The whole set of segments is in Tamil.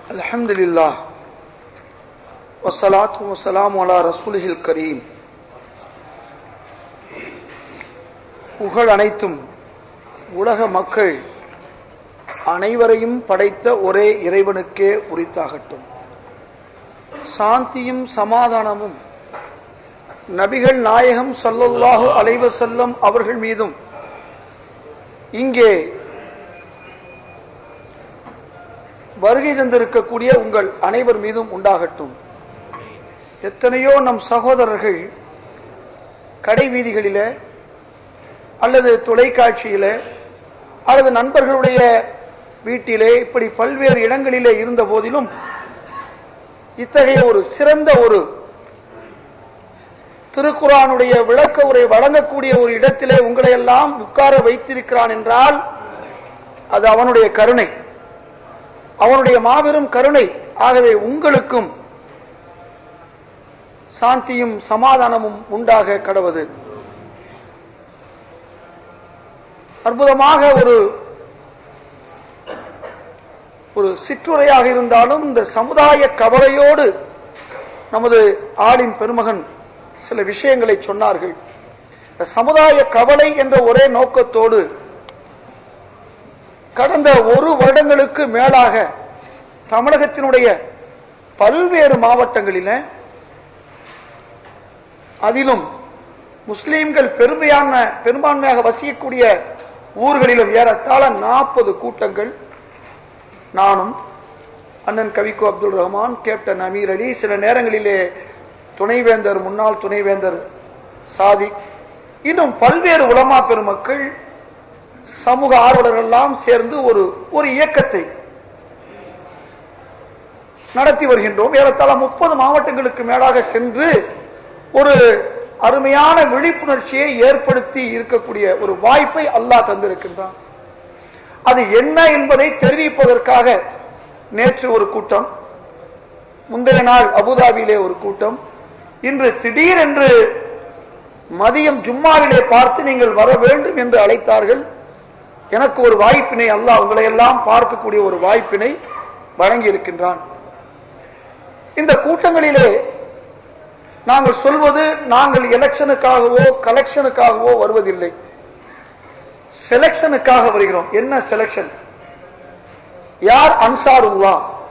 الحمد لله والصلاة والسلام على رسوله الكريم புகழ் அனைத்தும் உலக மக்கள் அனைவரையும் படைத்த ஒரே இறைவனுக்கே உரித்தாகட்டும் சாந்தியும் சமாதானமும் நபிகள் நாயகம் சல்லல்லாஹு அலைவசல்லம் அவர்கள் மீதும் இங்கே வருகை தந்திருக்கக்கூடிய உங்கள் அனைவர் மீதும் உண்டாகட்டும் எத்தனையோ நம் சகோதரர்கள் கடை வீதிகளில அல்லது தொலைக்காட்சியில அல்லது நண்பர்களுடைய வீட்டிலே இப்படி பல்வேறு இடங்களிலே இருந்த போதிலும் இத்தகைய ஒரு சிறந்த ஒரு திருக்குறானுடைய விளக்க உரை வழங்கக்கூடிய ஒரு இடத்திலே உங்களை எல்லாம் உட்கார வைத்திருக்கிறான் என்றால் அது அவனுடைய கருணை அவனுடைய மாபெரும் கருணை ஆகவே உங்களுக்கும் சாந்தியும் சமாதானமும் உண்டாக கடவது அற்புதமாக ஒரு ஒரு சிற்றுரையாக இருந்தாலும் இந்த சமுதாய கவலையோடு நமது ஆளின் பெருமகன் சில விஷயங்களை சொன்னார்கள் இந்த சமுதாய கவலை என்ற ஒரே நோக்கத்தோடு கடந்த ஒரு வருடங்களுக்கு மேலாக தமிழகத்தினுடைய பல்வேறு மாவட்டங்களில அதிலும் முஸ்லீம்கள் பெருமையான பெரும்பான்மையாக வசிக்கக்கூடிய ஊர்களிலும் ஏறத்தாழ நாற்பது கூட்டங்கள் நானும் அண்ணன் கவிக்கோ அப்துல் ரஹ்மான் கேப்டன் அமீர் அலி சில நேரங்களிலே துணைவேந்தர் முன்னாள் துணைவேந்தர் சாதிக் இன்னும் பல்வேறு உலமா பெருமக்கள் சமூக ஆர்வலர்கள் எல்லாம் சேர்ந்து ஒரு ஒரு இயக்கத்தை நடத்தி வருகின்றோம் ஏறத்தாழ முப்பது மாவட்டங்களுக்கு மேலாக சென்று ஒரு அருமையான விழிப்புணர்ச்சியை ஏற்படுத்தி இருக்கக்கூடிய ஒரு வாய்ப்பை அல்லாஹ் தந்திருக்கின்றான் அது என்ன என்பதை தெரிவிப்பதற்காக நேற்று ஒரு கூட்டம் முந்தைய நாள் அபுதாபியிலே ஒரு கூட்டம் இன்று திடீரென்று மதியம் ஜும்மாவிலே பார்த்து நீங்கள் வர வேண்டும் என்று அழைத்தார்கள் எனக்கு ஒரு வாய்ப்பினை அல்லாஹ் உங்களை எல்லாம் பார்க்கக்கூடிய ஒரு வாய்ப்பினை வழங்கி இருக்கின்றான் இந்த கூட்டங்களிலே நாங்கள் சொல்வது நாங்கள் எலெக்ஷனுக்காகவோ கலெக்ஷனுக்காகவோ வருவதில்லை செலக்ஷனுக்காக வருகிறோம் என்ன செலக்ஷன் யார் அன்சாருல்லா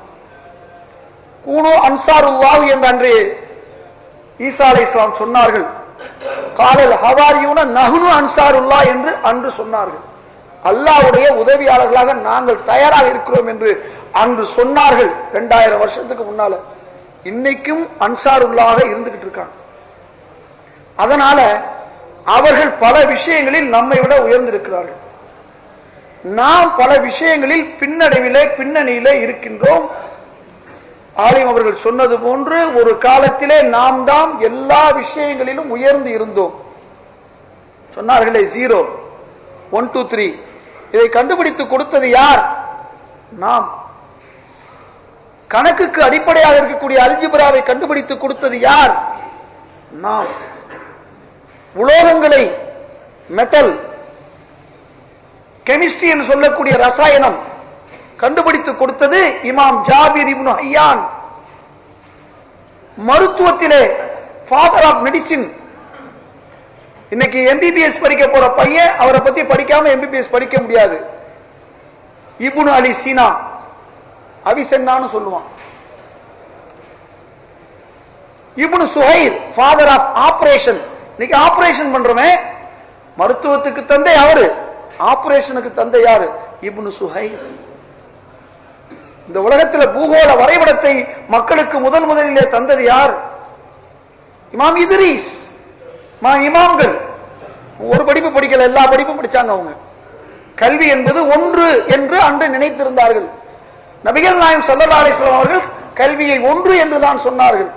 கூனோ அன்சாருல்லா என்று அன்று ஈசா அலை இஸ்லாம் சொன்னார்கள் காலையில் ஹவாரியூன நகுனு அன்சாருல்லா என்று அன்று சொன்னார்கள் அல்லாவுடைய உதவியாளர்களாக நாங்கள் தயாராக இருக்கிறோம் என்று அன்று சொன்னார்கள் இரண்டாயிரம் வருஷத்துக்கு முன்னால இன்னைக்கும் அன்சாருல்லாக இருந்துகிட்டு இருக்காங்க அதனால அவர்கள் பல விஷயங்களில் நம்மை விட உயர்ந்திருக்கிறார்கள் நாம் பல விஷயங்களில் பின்னடைவிலே பின்னணியிலே இருக்கின்றோம் ஆலயம் அவர்கள் சொன்னது போன்று ஒரு காலத்திலே நாம் தான் எல்லா விஷயங்களிலும் உயர்ந்து இருந்தோம் சொன்னார்களே ஜீரோ ஒன் டூ த்ரீ இதை கண்டுபிடித்து கொடுத்தது யார் நாம் கணக்குக்கு அடிப்படையாக இருக்கக்கூடிய அல்ஜிபராவை கண்டுபிடித்து கொடுத்தது யார் நாம் உலோகங்களை மெட்டல் கெமிஸ்ட்ரி என்று சொல்லக்கூடிய ரசாயனம் கண்டுபிடித்து கொடுத்தது இமாம் ஜாபிர் இப்னு ஐயான் மருத்துவத்திலே ஃபாதர் ஆஃப் மெடிசின் இன்னைக்கு எம்பிபிஎஸ் படிக்க போற பையன் அவரை பத்தி படிக்காம எம்பிபிஎஸ் படிக்க முடியாது இபுனு அலி சீனா அபிசென்னான்னு சொல்லுவான் Ibn Zuhr father of operation இன்னைக்கு ஆபரேஷன் பண்றோமே மருத்துவத்துக்கு தந்தை அவரு ஆபரேஷனுக்கு தந்தை யாரு இபுனு சுஹைர் இந்த உலகத்தில் பூகோள வரைபடத்தை மக்களுக்கு முதல் முதலிலே தந்தது யார் இமாம் இதிரீஸ் இமாம்கள் ஒரு படிப்பு படிக்கல எல்லா படிப்பும் படிச்சாங்க அவங்க கல்வி என்பது ஒன்று என்று அன்று நினைத்திருந்தார்கள் நபிகள் நாயம் சல்லா அலிஸ்லாம் அவர்கள் கல்வியை ஒன்று என்று தான் சொன்னார்கள்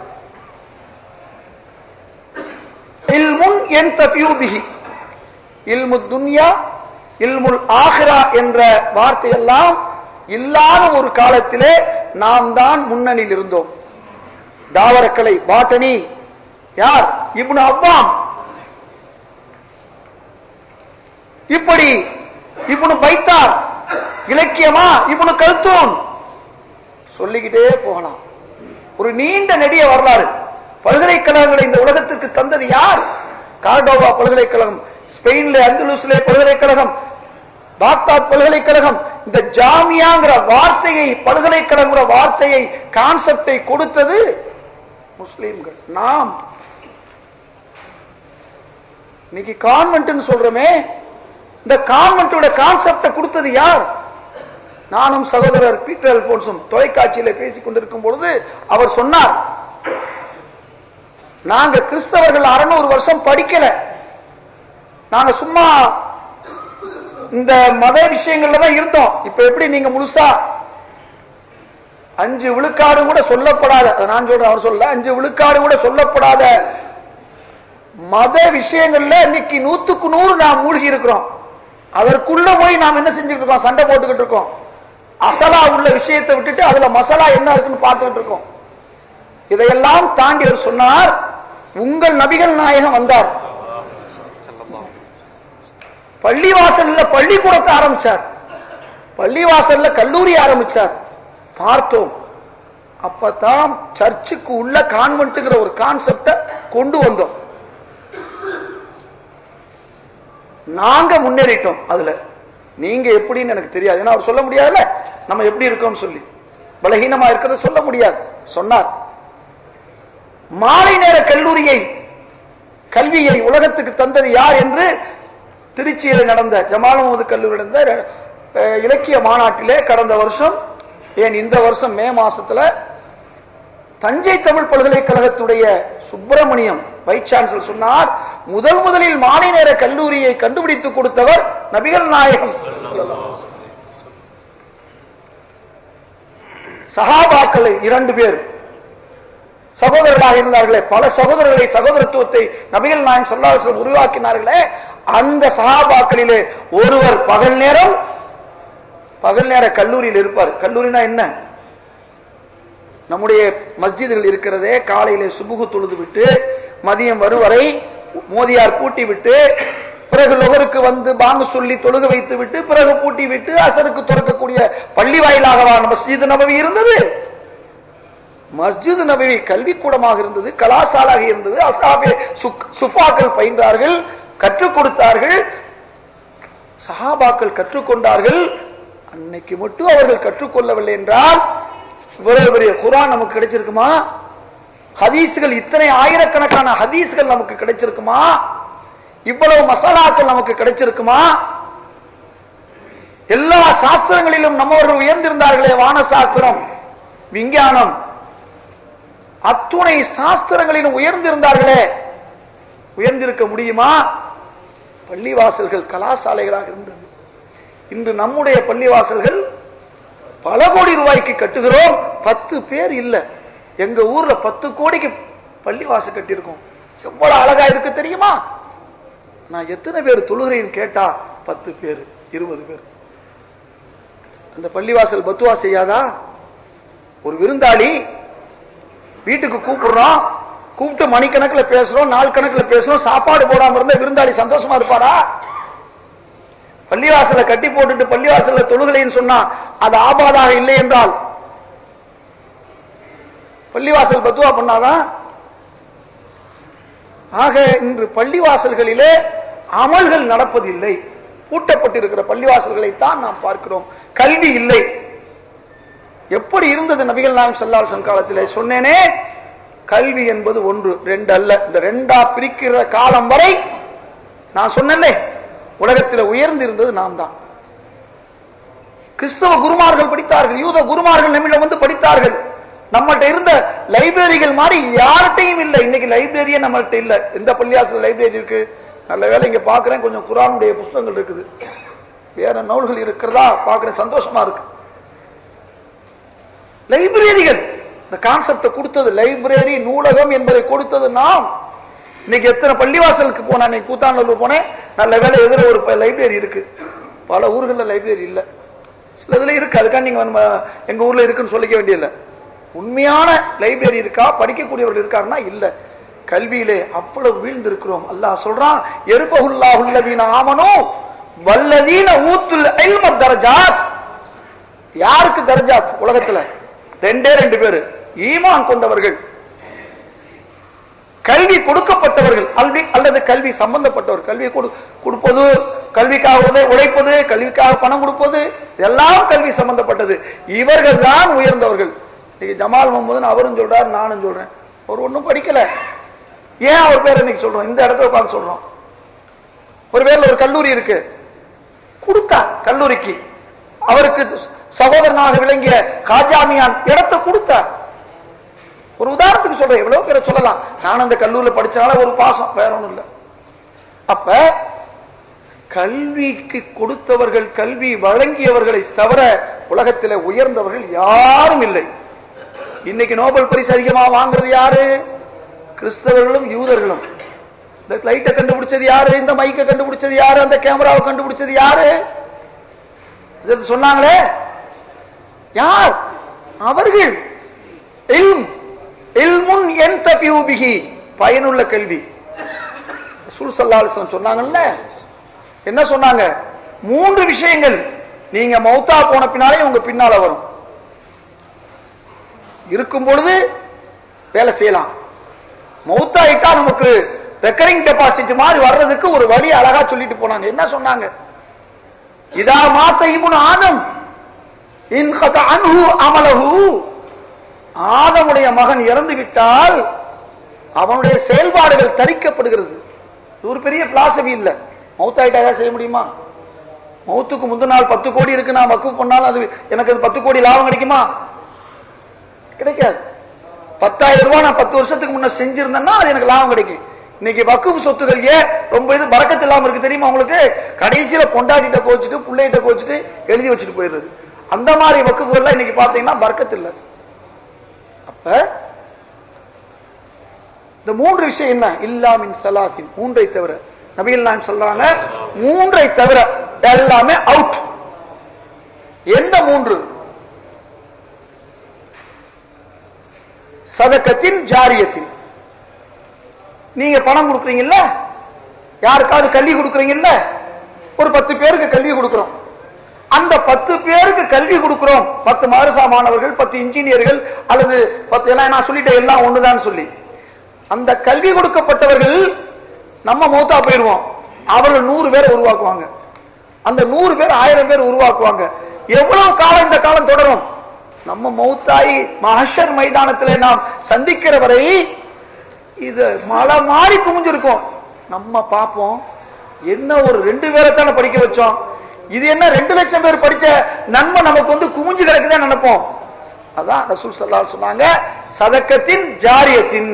இல்முன் என் தபியூபிகி இல்மு துன்யா இல்முல் ஆஹ்ரா என்ற வார்த்தையெல்லாம் இல்லாத ஒரு காலத்திலே நாம் தான் முன்னணியில் இருந்தோம் தாவரக்கலை பாட்டனி யார் இப்னு அவ்வாம் இப்படி இப்னு பைத்தார் இலக்கியமா இப்னு கல்தூன் சொல்லிக்கிட்டே போகலாம் ஒரு நீண்ட நெடிய வரலாறு பல்கலைக்கழகங்களை இந்த உலகத்திற்கு தந்தது யார் கார்டோவா பல்கலைக்கழகம் ஸ்பெயின்ல அந்துலூஸ்ல பல்கலைக்கழகம் பாக்தாத் பல்கலைக்கழகம் இந்த ஜாமியாங்கிற வார்த்தையை பல்கலைக்கழகங்கிற வார்த்தையை கான்செப்டை கொடுத்தது முஸ்லிம்கள் நாம் இன்னைக்கு கான்வென்ட்னு சொல்றோமே இந்த கான்வென்ட்டோட கான்செப்டை கொடுத்தது யார் நானும் சகோதரர் பீட்டர் அல்போன்ஸும் தொலைக்காட்சியில பேசிக் கொண்டிருக்கும் பொழுது அவர் சொன்னார் நாங்க கிறிஸ்தவர்கள் அறுநூறு வருஷம் படிக்கல நாங்க சும்மா இந்த மத விஷயங்கள்ல தான் இருந்தோம் இப்ப எப்படி நீங்க முழுசா அஞ்சு விழுக்காடு கூட சொல்லப்படாத அதை நான் சொல்றேன் அவர் சொல்ல அஞ்சு விழுக்காடு கூட சொல்லப்படாத மத விஷயங்கள்ல இன்னைக்கு நூத்துக்கு நூறு நாம் மூழ்கி இருக்கிறோம் அதற்குள்ள போய் நாம் என்ன செஞ்சுட்டு இருக்கோம் சண்டை போட்டுக்கிட்டு இருக்கோம் அசலா உள்ள விஷயத்தை விட்டுட்டு அதுல மசாலா என்ன இருக்குன்னு பார்த்துட்டு இருக்கோம் இதையெல்லாம் தாண்டி அவர் சொன்னார் உங்கள் நபிகள் நாயகம் வந்தார் பள்ளிவாசல்ல பள்ளிக்கூடத்தை ஆரம்பிச்சார் பள்ளிவாசல்ல கல்லூரி ஆரம்பிச்சார் பார்த்தோம் அப்பதான் சர்ச்சுக்கு உள்ள கான்வென்ட்ங்கிற ஒரு கான்செப்ட கொண்டு வந்தோம் நாங்க முன்னேறிட்டோம் அதுல நீங்க எப்படின்னு எனக்கு தெரியாது ஏன்னா அவர் சொல்ல முடியாதுல்ல நம்ம எப்படி இருக்கோம் சொல்லி பலகீனமா இருக்கிறத சொல்ல முடியாது சொன்னார் மாலை நேர கல்லூரியை கல்வியை உலகத்துக்கு தந்தது யார் என்று திருச்சியில் நடந்த ஜமால் முகமது கல்லூரி நடந்த அஹ், இலக்கிய மாநாட்டிலே கடந்த வருஷம் ஏன் இந்த வருஷம் மே மாசத்துல தஞ்சை தமிழ் பல்கலைக்கழகத்துடைய சுப்பிரமணியம் வைஸ் சான்சலர் சொன்னார் முதல் முதலில் மாலை நேர கல்லூரியை கண்டுபிடித்து கொடுத்தவர் நபிகள் நாயகம் சகாபாக்கள் இரண்டு பேர் சகோதரர்களாக இருந்தார்களே பல சகோதரர்களை சகோதரத்துவத்தை நபிகள் நாயகம் சொல்லாசம் உருவாக்கினார்களே அந்த சகாபாக்களிலே ஒருவர் பகல் நேரம் பகல் நேர கல்லூரியில் இருப்பார் கல்லூரினா என்ன நம்முடைய மஸ்ஜிதுகள் இருக்கிறதே காலையிலே சுபுகு தொழுது விட்டு மதியம் வரும் வரை மோதியார் பூட்டி விட்டு பிறகு லொகருக்கு வந்து பாங்கு சொல்லி தொழுக வைத்து விட்டு பிறகு பூட்டி விட்டு அசருக்கு திறக்கக்கூடிய பள்ளி வாயிலாகவா மஸ்ஜித் நபவி இருந்தது மஸ்ஜித் நபவி கல்விக்கூடமாக இருந்தது கலாசாலாக இருந்தது அசாபே சுக்- சுஃபாக்கள் பயின்றார்கள் கற்றுக் கொடுத்தார்கள் சஹாபாக்கள் கற்றுக்கொண்டார்கள் அன்னைக்கு மட்டும் அவர்கள் கற்றுக்கொள்ளவில்லை என்றால் இவ்வளவு பெரிய குரான் நமக்கு கிடைச்சிருக்குமா ஹதீஸ்கள் இத்தனை ஆயிரக்கணக்கான ஹதீஸ்கள் நமக்கு கிடைச்சிருக்குமா இவ்வளவு மசாலாக்கள் நமக்கு கிடைச்சிருக்குமா எல்லா சாஸ்திரங்களிலும் நம்மவர்கள் உயர்ந்திருந்தார்களே வான சாஸ்திரம் விஞ்ஞானம் அத்துணை சாஸ்திரங்களிலும் உயர்ந்திருந்தார்களே உயர்ந்திருக்க முடியுமா பள்ளிவாசல்கள் கலாசாலைகளாக இருந்தது இன்று நம்முடைய பள்ளிவாசல்கள் பல கோடி ரூபாய்க்கு கட்டுகிறோம் பத்து பேர் இல்ல எங்க ஊர்ல பத்து கோடிக்கு பள்ளிவாசல் கட்டியிருக்கோம் எவ்வளவு அழகா இருக்கு தெரியுமா நான் எத்தனை பேர் தொழுகிறேன்னு கேட்டா பத்து பேர் இருபது பேர் அந்த பள்ளிவாசல் பத்துவா செய்யாதா ஒரு விருந்தாளி வீட்டுக்கு கூப்பிடுறோம் கூப்பிட்டு மணிக்கணக்கில் பேசுறோம் நாள் கணக்கில் பேசுறோம் சாப்பாடு போடாம இருந்தா விருந்தாளி சந்தோஷமா இருப்பாரா பள்ளிவாசல கட்டி போட்டுட்டு பள்ளிவாசல்ல தொழுகலைன்னு சொன்னா அது ஆபாதாக இல்லை என்றால் பள்ளிவாசல் பத்துவா பண்ணாதான் ஆக இன்று பள்ளிவாசல்களிலே அமல்கள் நடப்பதில்லை பூட்டப்பட்டிருக்கிற பள்ளிவாசல்களை தான் நாம் பார்க்கிறோம் கல்வி இல்லை எப்படி இருந்தது நபிகள் நாயம் சல்லாசன் காலத்திலே சொன்னேனே கல்வி என்பது ஒன்று ரெண்டு அல்ல இந்த ரெண்டா பிரிக்கிற காலம் வரை நான் சொன்னேன்லே உலகத்தில் உயர்ந்து இருந்தது நாம் தான் கிறிஸ்தவ குருமார்கள் படித்தார்கள் யூத குருமார்கள் நம்மிடம் வந்து படித்தார்கள் நம்மகிட்ட இருந்த லைப்ரரிகள் மாதிரி யார்கிட்டையும் இல்லை இன்னைக்கு லைப்ரரியே நம்மள்ட்ட இல்ல எந்த பள்ளியாசல் லைப்ரரி இருக்கு நல்ல வேலை இங்க பாக்குறேன் கொஞ்சம் குரானுடைய புஸ்தகங்கள் இருக்குது வேற நூல்கள் இருக்கிறதா பாக்குறேன் சந்தோஷமா இருக்கு லைப்ரரிகள் இந்த கான்செப்ட கொடுத்தது லைப்ரரி நூலகம் என்பதை கொடுத்தது நாம் இன்னைக்கு எத்தனை பள்ளிவாசலுக்கு போனா இன்னைக்கு கூத்தாநல்லூர் போனேன் நல்ல வேலை எதிர ஒரு லைப்ரரி இருக்கு பல ஊர்கள்ல லைப்ரரி இல்ல சில இதுல இருக்கு அதுக்காக நீங்க நம்ம எங்க ஊர்ல இருக்குன்னு சொல்லிக்க வேண்டியதில்லை உண்மையான லைப்ரரி இருக்கா படிக்கக்கூடியவர்கள் இருக்காருன்னா இல்ல கல்வியிலே அவ்வளவு வீழ்ந்திருக்கிறோம் அல்லாஹ் சொல்றான் எருபகுல்லாஹுல்லதீன ஆமனோ வல்லதீன ஊத்துல் இல்ம தரஜாத் யாருக்கு தரஜாத் உலகத்துல ரெண்டே ரெண்டு பேரு ஈமான் கொண்டவர்கள் கல்வி கொடுக்கப்பட்டவர்கள் கல்வி அல்லது கல்வி சம்பந்தப்பட்டவர் கல்வி கொடு- கொடுப்பது கல்விக்காக உதை- உழைப்பது கல்விக்காக பணம் கொடுப்பது எல்லாம் கல்வி சம்பந்தப்பட்டது இவர்கள் தான் உயர்ந்தவர்கள் இன்னைக்கு ஜமால் முகமது அவரும் சொல்றார் நானும் சொல்றேன் அவர் ஒண்ணும் படிக்கல ஏன் அவர் பேர் இன்னைக்கு சொல்றோம் இந்த இடத்துல உட்கார்ந்து சொல்றோம் ஒரு பேர்ல ஒரு கல்லூரி இருக்கு கொடுத்தா கல்லூரிக்கு அவருக்கு சகோதரனாக விளங்கிய காஜாமியான் இடத்தை கொடுத்தார் ஒரு உதாரணத்துக்கு சொல்றேன் எவ்வளவு பேரை சொல்லலாம் நான் அந்த கல்லூரியில் படிச்சனால ஒரு பாசம் வேற ஒண்ணும் இல்ல அப்ப கல்விக்கு கொடுத்தவர்கள் கல்வி வழங்கியவர்களை தவிர உலகத்தில் உயர்ந்தவர்கள் யாரும் இல்லை இன்னைக்கு நோபல் பரிசு அதிகமா வாங்குறது யாரு கிறிஸ்தவர்களும் யூதர்களும் இந்த லைட்டை கண்டுபிடிச்சது யாரு இந்த மைக்கை கண்டுபிடிச்சது யாரு அந்த கேமராவை கண்டுபிடிச்சது யாரு இது சொன்னாங்களே யார் அவர்கள் இல்ம் இல்முன் என்தபியூ பிஹி பயனுள்ள கல்வி ரசூல் ஸல்லல்லாஹு அலைஹி வஸல்லம் சொன்னாங்கல்ல என்ன சொன்னாங்க மூன்று விஷயங்கள் நீங்க மௌத்தா போன பின்னாலே உங்க பின்னால வரும் இருக்கும் பொழுது வேலை செய்யலாம் மௌத்தாயிட்டா நமக்கு ரெக்கரிங் டெபாசிட் மாதிரி வர்றதுக்கு ஒரு வழி அழகா சொல்லிட்டு போனாங்க என்ன சொன்னாங்க இதா மாத்த இப்னு ஆதம் இன் கத அன்ஹு அமலஹு ஆதமுடைய மகன் இறந்து விட்டால் அவனுடைய செயல்பாடுகள் தரிக்கப்படுகிறது இது ஒரு பெரிய பிலாசபி இல்ல மௌத்தாயிட்டா ஏதாவது செய்ய முடியுமா மௌத்துக்கு முந்தின நாள் பத்து கோடி இருக்கு நான் வக்கு பண்ணாலும் அது எனக்கு அது பத்து கோடி லாபம் கிடைக்குமா கிடைக்காது பத்தாயிரம் ரூபாய் நான் பத்து வருஷத்துக்கு முன்ன செஞ்சிருந்தேன்னா அது எனக்கு லாபம் கிடைக்கும் இன்னைக்கு வக்குப் சொத்துக்கள் ஏன் ரொம்ப இது பறக்கத்து இல்லாம இருக்கு தெரியுமா உங்களுக்கு கடைசியில பொண்டாட்டிட்ட கோச்சிட்டு பிள்ளைகிட்ட கோச்சிட்டு எழுதி வச்சுட்டு போயிடுறது அந்த மாதிரி வக்குப்புகள்லாம் இன்னைக்கு பாத்தீங்கன்னா பறக்கத்து இல்ல அப்ப இந்த மூன்று விஷயம் என்ன இல்லாமின் சலாத்தின் மூன்றை தவிர நபிகள் நான் சொல்றாங்க மூன்றை தவிர எல்லாமே அவுட் எந்த மூன்று சதக்கத்தின் ஜாரியத்தின் நீங்க பணம் கொடுக்குறீங்கல்ல யாருக்காவது கல்வி கொடுக்குறீங்கல்ல ஒரு பத்து பேருக்கு கல்வி கொடுக்கிறோம் அந்த பத்து பேருக்கு கல்வி கொடுக்கிறோம் பத்து மதரசா மாணவர்கள் பத்து இன்ஜினியர்கள் அல்லது பத்து எல்லாம் நான் சொல்லிட்டேன் எல்லாம் ஒண்ணுதான் சொல்லி அந்த கல்வி கொடுக்கப்பட்டவர்கள் நம்ம மூத்தா போயிடுவோம் அவர்கள் நூறு பேரை உருவாக்குவாங்க அந்த நூறு பேர் ஆயிரம் பேர் உருவாக்குவாங்க எவ்வளவு காலம் இந்த காலம் தொடரும் நம்ம மௌத்தாயி மஹஷர் மைதானத்திலே நாம் சந்திக்கிற வரை இது மலை மாறி குமிஞ்சிருக்கும் நம்ம பார்ப்போம் என்ன ஒரு ரெண்டு பேரை தானே படிக்க வச்சோம் இது என்ன ரெண்டு லட்சம் பேர் படிச்ச நன்மை நமக்கு வந்து குமிஞ்சு கிடக்குதான் நினைப்போம் அதான் ரசூல் சல்லா சொன்னாங்க சதக்கத்தின் ஜாரியத்தின்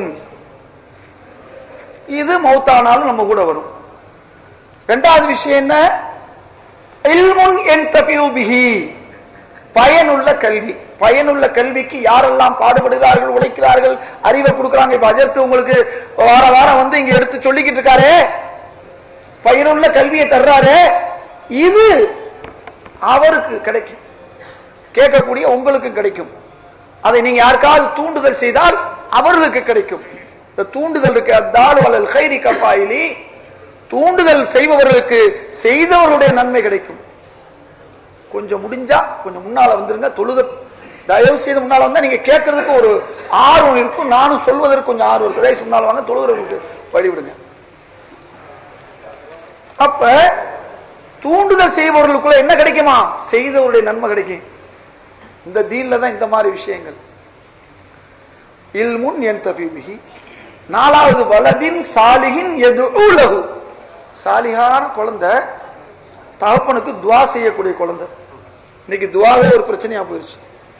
இது மௌத்தானாலும் நம்ம கூட வரும் ரெண்டாவது விஷயம் என்ன இல்முன் என்தபியூ பிஹி பயனுள்ள கல்வி பயனுள்ள கல்விக்கு யாரெல்லாம் பாடுபடுகிறார்கள் உழைக்கிறார்கள் அறிவை கொடுக்கிறாங்க இப்ப அஜர்த்து உங்களுக்கு வார வாரம் வந்து இங்க எடுத்து சொல்லிக்கிட்டு இருக்காரு பயனுள்ள கல்வியை தர்றாரு இது அவருக்கு கிடைக்கும் கேட்கக்கூடிய உங்களுக்கு கிடைக்கும் அதை நீங்க யாருக்காவது தூண்டுதல் செய்தால் அவர்களுக்கு கிடைக்கும் இந்த தூண்டுதல் இருக்கு அத்தாலு வலல் கைரி கப்பாயிலி தூண்டுதல் செய்பவர்களுக்கு செய்தவர்களுடைய நன்மை கிடைக்கும் கொஞ்சம் முடிஞ்சா கொஞ்சம் முன்னால வந்துருங்க தொழுக தயவு செய்து முன்னால வந்தா நீங்க கேட்கறதுக்கு ஒரு ஆர்வம் இருக்கும் நானும் சொல்வதற்கு கொஞ்சம் ஆர்வம் இருக்கு தயவு செய்து முன்னால வாங்க தொழுகிறவங்களுக்கு வழிவிடுங்க அப்ப தூண்டுதல் செய்பவர்களுக்குள்ள என்ன கிடைக்குமா செய்தவருடைய நன்மை கிடைக்கும் இந்த தீன்ல தான் இந்த மாதிரி விஷயங்கள் இல்முன் என் தபிபிகி நாலாவது வலதின் சாலிகின் எது உலகு சாலிகான குழந்தை தகப்பனுக்கு துவா செய்யக்கூடிய குழந்தை இன்னைக்கு துவாவே ஒரு பிரச்சனையா போயிருச்சு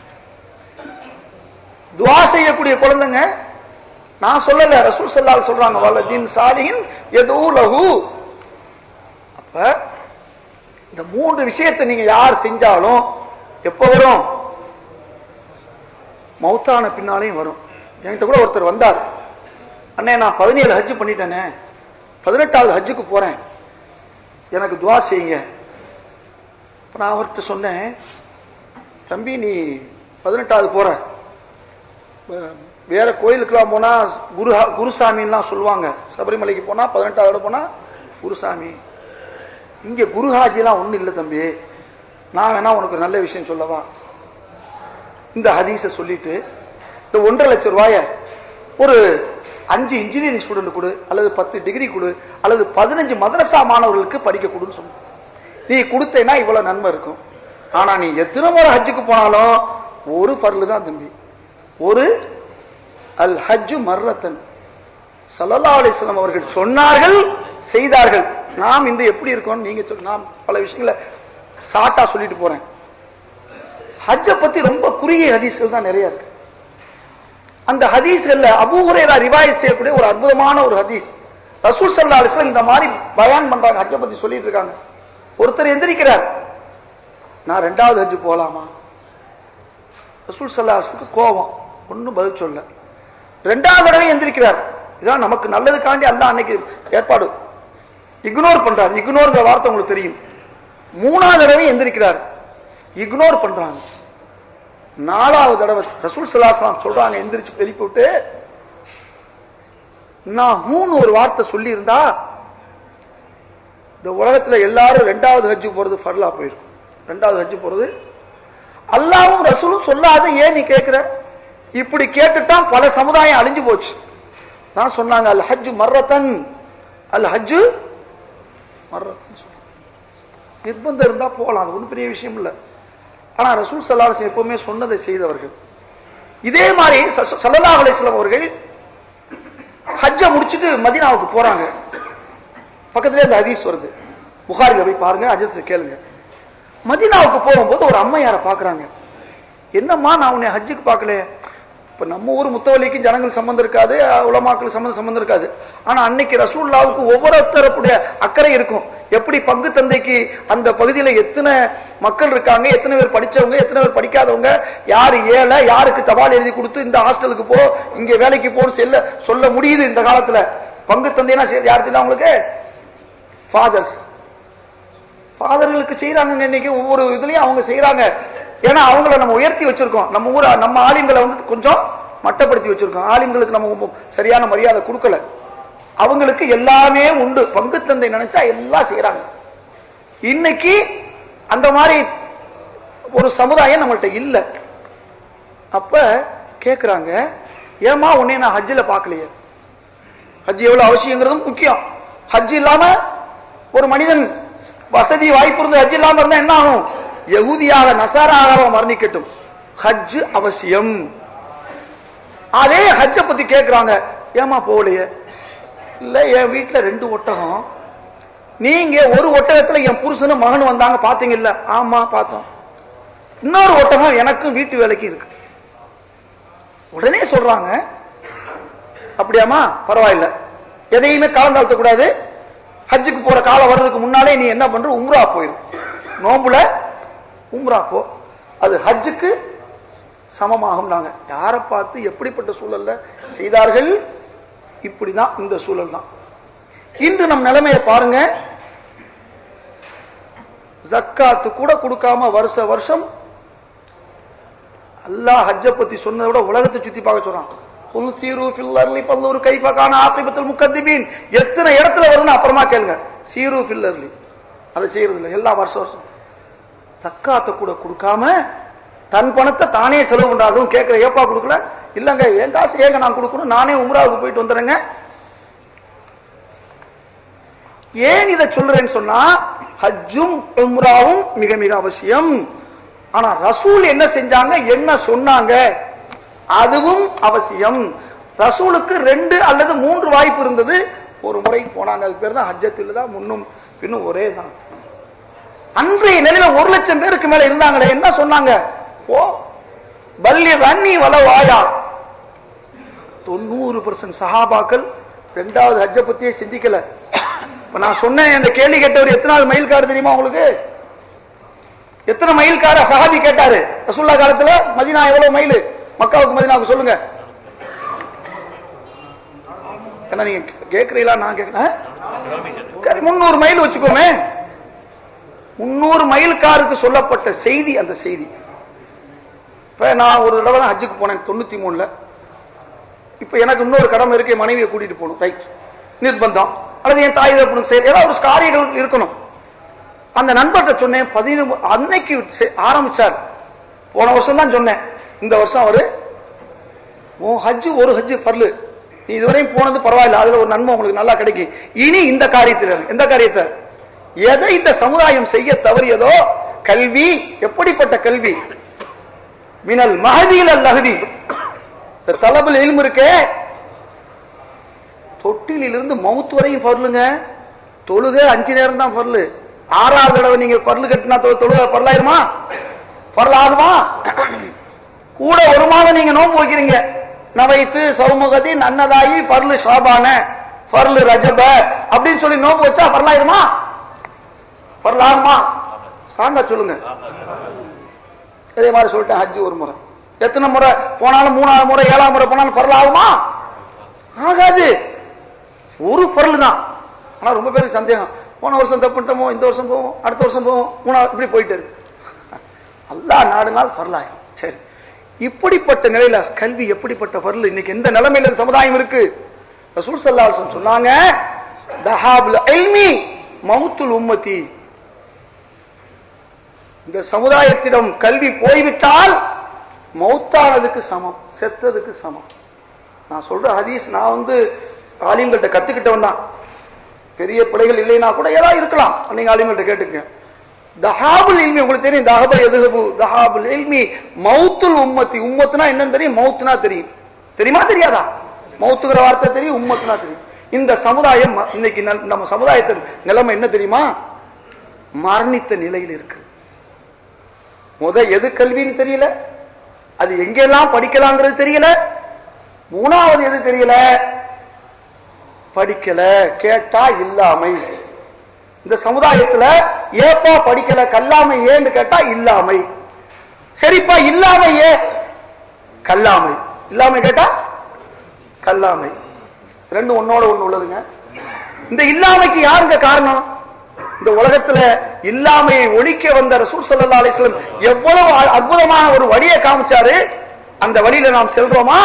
துவா செய்யக்கூடிய குழந்தைங்க நான் சொல்லல ரசூல் சல்லால் சொல்றாங்க வலதின் சாலிகின் எது லகு அப்ப இந்த மூன்று விஷயத்தை நீங்க யார் செஞ்சாலும் எப்ப வரும் மௌத்தான பின்னாலையும் வரும் என்கிட்ட கூட ஒருத்தர் வந்தார் அண்ணே நான் பதினேழு ஹஜ்ஜு பண்ணிட்டேனே பதினெட்டாவது ஹஜ்ஜுக்கு போறேன் எனக்கு துவா செய்யுங்க அப்ப நான் அவர்கிட்ட சொன்னேன் தம்பி நீ பதினெட்டாவது போற வே- வேற கோயிலுக்கெல்லாம் போனா குரு குருசாமின்லாம் சொல்லுவாங்க சபரிமலைக்கு போனா பதினெட்டாவது போனா குருசாமி இங்க குருஹாஜிலாம் ஒண்ணும் இல்லை தம்பி நான் வேணா உனக்கு நல்ல விஷயம் சொல்லவா இந்த ஹதீஸ சொல்லிட்டு இந்த ஒன்றரை லட்சம் ரூபாய ஒரு அஞ்சு இன்ஜினியரிங் ஸ்டூடெண்ட் கொடு அல்லது பத்து டிகிரி கொடு அல்லது பதினஞ்சு மதரசா மாணவர்களுக்கு படிக்க கொடுன்னு சொன்ன நீ கொடுத்தேன்னா இவ்வளவு நன்மை இருக்கும் ஆனா நீ எத்தனை முறை ஹஜ்ஜுக்கு போனாலும் ஒரு பர்லு தான் தம்பி ஒரு அல் ஹஜ்ஜு மர்ரத்தன் சல்லல்லா அலிஸ்லாம் அவர்கள் சொன்னார்கள் செய்தார்கள் நாம் இன்று எப்படி இருக்கோம் நீங்க சொல் நான் பல விஷயங்களை சாட்டா சொல்லிட்டு போறேன் ஹஜ்ஜ பத்தி ரொம்ப குறுகிய ஹதீஸ்கள் தான் நிறைய இருக்கு அந்த ஹதீஸ்கள்ல அபூ ஹுரைரா ரிவாயத் செய்யக்கூடிய ஒரு அற்புதமான ஒரு ஹதீஸ் ரசூல் சல்லா அலிஸ்லாம் இந்த மாதிரி பயான் பண்றாங்க ஹஜ்ஜ பத்தி சொல்லிட்டு இருக்காங்க ஒருத்தர் எந்திரிக்கிறார் நான் ரெண்டாவது ஹஜ்ஜு போலாமா ரசூல் சல்லா அலிஸ்லுக்கு கோபம் ஒன்னும் பதில் சொல்ல ரெண்டாவது தடவை எந்திரிக்கிறார் இதான் நமக்கு நல்லதுக்காண்டி அல்ல அன்னைக்கு ஏற்பாடு இக்னோர் பண்றார் இக்னோர்ங்கிற வார்த்தை உங்களுக்கு தெரியும் மூணாவது தடவை எந்திரிக்கிறார் இக்னோர் பண்றாங்க நாலாவது தடவை ரசூல் சலாசலாம் சொல்றாங்க எந்திரிச்சு எழுப்பி விட்டு நான் மூணு ஒரு வார்த்தை சொல்லி இருந்தா இந்த உலகத்துல எல்லாரும் ரெண்டாவது ஹஜ்ஜு போறது ஃபர்லா போயிருக்கும் ரெண்டாவது ஹஜ்ஜு போறது அல்லாவும் ரசூலும் சொல்லாத ஏன் நீ கேட்கிற இப்படி கேட்டுட்டான் பல சமுதாயம் அழிஞ்சு போச்சு நான் சொன்னாங்க அல் ஹஜ்ஜு மர்ரத்தன் அல் ஹஜ்ஜு மர்ரத்தன் சொன்னாங்க. நிர்பந்தம் இருந்தா போகலாம் அது ஒன்றும் பெரிய விஷயம் இல்ல ஆனா ரசூல் சல்லாஹ் எப்பவுமே சொன்னதை செய்தவர்கள் இதே மாதிரி சல்லல்லா அலிஸ்லாம் அவர்கள் ஹஜ்ஜ முடிச்சுட்டு மதீனாவுக்கு போறாங்க பக்கத்துல இந்த ஹதீஸ் வருது புகாரில போய் பாருங்க அஜத்தை கேளுங்க மதீனாவுக்கு போகும்போது ஒரு அம்மையாரை பாக்குறாங்க என்னம்மா நான் உன்னை ஹஜ்ஜுக்கு பார்க்கல இப்ப நம்ம ஊர் முத்தவலிக்கும் ஜனங்கள் சம்பந்தம் இருக்காது உலமாக்கள் சம்பந்தம் சம்பந்தம் இருக்காது ஆனா அன்னைக்கு ரசூல்லாவுக்கு ஒவ்வொருத்தரப்புடைய அக்கறை இருக்கும் எப்படி பங்கு தந்தைக்கு அந்த பகுதியில எத்தனை மக்கள் இருக்காங்க எத்தனை பேர் படிச்சவங்க எத்தனை பேர் படிக்காதவங்க யாரு ஏழை யாருக்கு தபால் எழுதி கொடுத்து இந்த ஹாஸ்டலுக்கு போ இங்க வேலைக்கு போன்னு செல்ல சொல்ல முடியுது இந்த காலத்துல பங்கு தந்தைனா சரி யார் தெரியும் உங்களுக்கு ஃபாதர்ஸ் ஃபாதர்களுக்கு செய்யறாங்க இன்னைக்கு ஒவ்வொரு இதுலயும் அவங்க செய்யறாங்க ஏன்னா அவங்கள நம்ம உயர்த்தி வச்சிருக்கோம் நம்ம ஊர் நம்ம ஆலிம்களை வந்து கொஞ்சம் மட்டப்படுத்தி வச்சிருக்கோம் ஆலிம்களுக்கு நம்ம சரியான மரியாதை கொடுக்கல அவங்களுக்கு எல்லாமே உண்டு பங்கு தந்தை நினைச்சா எல்லாம் செய்யறாங்க இன்னைக்கு அந்த மாதிரி ஒரு சமுதாயம் நம்மள்ட்ட இல்ல அப்ப கேக்குறாங்க ஏமா உன்னை நான் ஹஜ்ஜில் பார்க்கலையே ஹஜ் எவ்வளவு அவசியங்கிறதும் முக்கியம் ஹஜ் இல்லாம ஒரு மனிதன் வசதி வாய்ப்பு இருந்து ஹஜ் இல்லாம இருந்தா என்ன ஆகும் யகுதியாக நசாராக மரணிக்கட்டும் ஹஜ் அவசியம் அதே ஹஜ்ஜ பத்தி கேக்குறாங்க ஏமா போகலையே இல்ல என் வீட்டுல ரெண்டு ஒட்டகம் நீங்க ஒரு ஒட்டகத்துல என் புருஷனும் மகனும் வந்தாங்க பாத்தீங்க இல்ல ஆமா பார்த்தோம் இன்னொரு ஒட்டகம் எனக்கும் வீட்டு வேலைக்கு இருக்கு உடனே சொல்றாங்க அப்படியாமா பரவாயில்ல எதையுமே காலம் தாழ்த்த கூடாது ஹஜ்ஜுக்கு போற காலம் வர்றதுக்கு முன்னாலே நீ என்ன பண்ற உம்ரா போயிடும் நோம்புல உம்ரா போ அது ஹஜ்ஜுக்கு சமமாகும் நாங்க யாரை பார்த்து எப்படிப்பட்ட சூழல்ல செய்தார்கள் இப்படிதான் இந்த சூழல் தான் இன்று நம் நிலைமையை பாருங்க ஜக்காத்து கூட கொடுக்காம வருஷ வருஷம் அல்லாஹ் ஹஜ்ஜ பத்தி சொன்னதை விட உலகத்தை சுத்தி பார்க்க சொல்றான் குல் சீரு ஃபில்லர்லி பல்லூர் கைஃபகான ஆத்திபத்துல் முக்கத்திபீன் எத்தனை இடத்துல வருதுன்னு அப்புறமா கேளுங்க சீரு ஃபில்லர்லி அதை செய்யறது இல்லை எல்லா வருஷம் வருஷம் சக்காத்தை கூட கொடுக்காம தன் பணத்தை தானே செலவு பண்றாதும் கேட்கிற ஏப்பா கொடுக்கல இல்லங்க என் காசு ஏங்க நான் கொடுக்கணும் நானே உம்ராவுக்கு போயிட்டு வந்துடுறேங்க ஏன் இதை சொல்றேன்னு சொன்னா ஹஜ்ஜும் உம்ராவும் மிக மிக அவசியம் ஆனா ரசூல் என்ன செஞ்சாங்க என்ன சொன்னாங்க அதுவும் அவசியம் ரசூலுக்கு ரெண்டு அல்லது மூன்று வாய்ப்பு இருந்தது ஒரு முறை போனாங்க அது பேர் தான் ஹஜ்ஜத்தில் தான் முன்னும் பின்னும் ஒரே தான் அன்றைய நிலையில ஒரு லட்சம் பேருக்கு மேல இருந்தாங்களே என்ன சொன்னாங்க ஓ பல்லி ரன்னி வளவாயா தொண்ணூறு பர்சன்ட் சஹாபாக்கள் ரெண்டாவது ஹஜ்ஜ பத்தியே சிந்திக்கல இப்ப நான் சொன்னேன் அந்த கேள்வி கேட்டவர் எத்தனாவது மைல் கார் தெரியுமா உங்களுக்கு எத்தனை மைல் கார சஹாபி கேட்டாரு ரசூல்லா காலத்துல மதினா எவ்வளவு மைல் மக்காவுக்கு மதினாவுக்கு சொல்லுங்க என்ன நீங்க கேக்குறீங்களா நான் கேட்கிறேன் முன்னூறு மைல் வச்சுக்கோமே முன்னூறு மைல் காருக்கு சொல்லப்பட்ட செய்தி அந்த செய்தி இப்ப நான் ஒரு தடவை தான் ஹஜ்ஜுக்கு போனேன் தொண்ணூத்தி மூணுல இப்ப எனக்கு இன்னொரு கடமை இருக்கு என் மனைவியை கூட்டிட்டு போகணும் ரைட் நிர்பந்தம் அல்லது என் தாய் தகப்பனுக்கு செய்ய ஏதாவது ஒரு காரியங்கள் இருக்கணும் அந்த நண்பர்கிட்ட சொன்னேன் பதினொன்று அன்னைக்கு செ- ஆரம்பிச்சார் போன வருஷம் தான் சொன்னேன் இந்த வருஷம் அவரு உன் ஹஜ்ஜு ஒரு ஹஜ்ஜு பர்லு நீ இதுவரையும் போனது பரவாயில்ல அதுல ஒரு நன்மை உங்களுக்கு நல்லா கிடைக்கும் இனி இந்த காரியத்தில் எந்த காரியத்தை எதை இந்த சமுதாயம் செய்ய தவறியதோ கல்வி எப்படிப்பட்ட கல்வி மினல் மகதியில் அல்லகதி இந்த தலபுல் இல்மு இருக்கே தொட்டிலிருந்து மவுத் வரையும் பர்லுங்க தொழுக அஞ்சு நேரம் தான் பர்லு ஆறாவது தடவை நீங்க பர்லு கட்டினா தொ- தொழுக பரலாயிருமா பரலாகுமா கூட ஒரு மாதம் நீங்க நோன்பு வைக்கிறீங்க நவைத்து சௌமுகதி நன்னதாயி பர்லு ஷாபான பர்லு ரஜப அப்படின்னு சொல்லி நோன்பு வச்சா பரலாயிருமா பரலாகுமா காண்பா சொல்லுங்க இதே மாதிரி சொல்லிட்டேன் ஹஜ்ஜு ஒரு முறை எத்தனை முறை போனாலும் மூணாவது முறை ஏழாம் முறை போனாலும் பரலாகுமா ஆகாது ஒரு பொருள் தான் ஆனா ரொம்ப பேருக்கு சந்தேகம் போன வருஷம் தப்பு பண்ணிட்டோமோ இந்த வருஷம் போவோம் அடுத்த வருஷம் போவோம் மூணாவது இப்படி போயிட்டு இருக்கு அல்லா நாடு நாள் பரலாயம் சரி இப்படிப்பட்ட நிலையில கல்வி எப்படிப்பட்ட பொருள் இன்னைக்கு எந்த நிலைமையில இந்த சமுதாயம் இருக்கு ரசூல் ஸல்லல்லாஹு அலைஹி வஸல்லம் சொன்னாங்க தஹாபுல் இல்மி மவுத்துல் உம்மதி இந்த சமுதாயத்திடம் கல்வி போய்விட்டால் மௌத்தானதுக்கு சமம் செத்ததுக்கு சமம் நான் சொல்ற ஹதீஸ் நான் வந்து ஆலிம்கிட்ட கத்துக்கிட்டவன் தான் பெரிய பிழைகள் இல்லைன்னா கூட ஏதாவது இருக்கலாம் நீங்க ஆலிம்கிட்ட கேட்டுக்க தஹாபுல் இல்மி உங்களுக்கு தெரியும் தஹப எதுஹபு தஹாபுல் இல்மி மௌத்துல் உம்மத்தி உம்மத்துனா என்னன்னு தெரியும் மௌத்துனா தெரியும் தெரியுமா தெரியாதா மௌத்துங்கிற வார்த்தை தெரியும் உம்மத்துனா தெரியும் இந்த சமுதாயம் ம- இன்னைக்கு ந- நம்ம சமுதாயத்தின் நிலைமை என்ன தெரியுமா மரணித்த நிலையில் இருக்கு முத எது கல்வின்னு தெரியல அது எங்கெல்லாம் படிக்கலாங்கிறது தெரியல மூணாவது எது தெரியல படிக்கல கேட்டா இல்லாமை இந்த சமுதாயத்துல ஏப்பா படிக்கல கல்லாமை ஏன்னு கேட்டா இல்லாமை சரிப்பா இல்லாமை ஏ கல்லாமை இல்லாமை கேட்டா கல்லாமை ரெண்டு ஒன்னோட ஒண்ணு உள்ளதுங்க இந்த இல்லாமைக்கு யாருங்க காரணம் இந்த உலகத்துல இல்லாமையை ஒழிக்க வந்த ரசூல் ஸல்லல்லாஹு அலைஹி வஸல்லம் எவ்வளவு அ- அற்புதமான ஒரு வழியை காமிச்சாரு அந்த வழியில நாம் செல்றோமா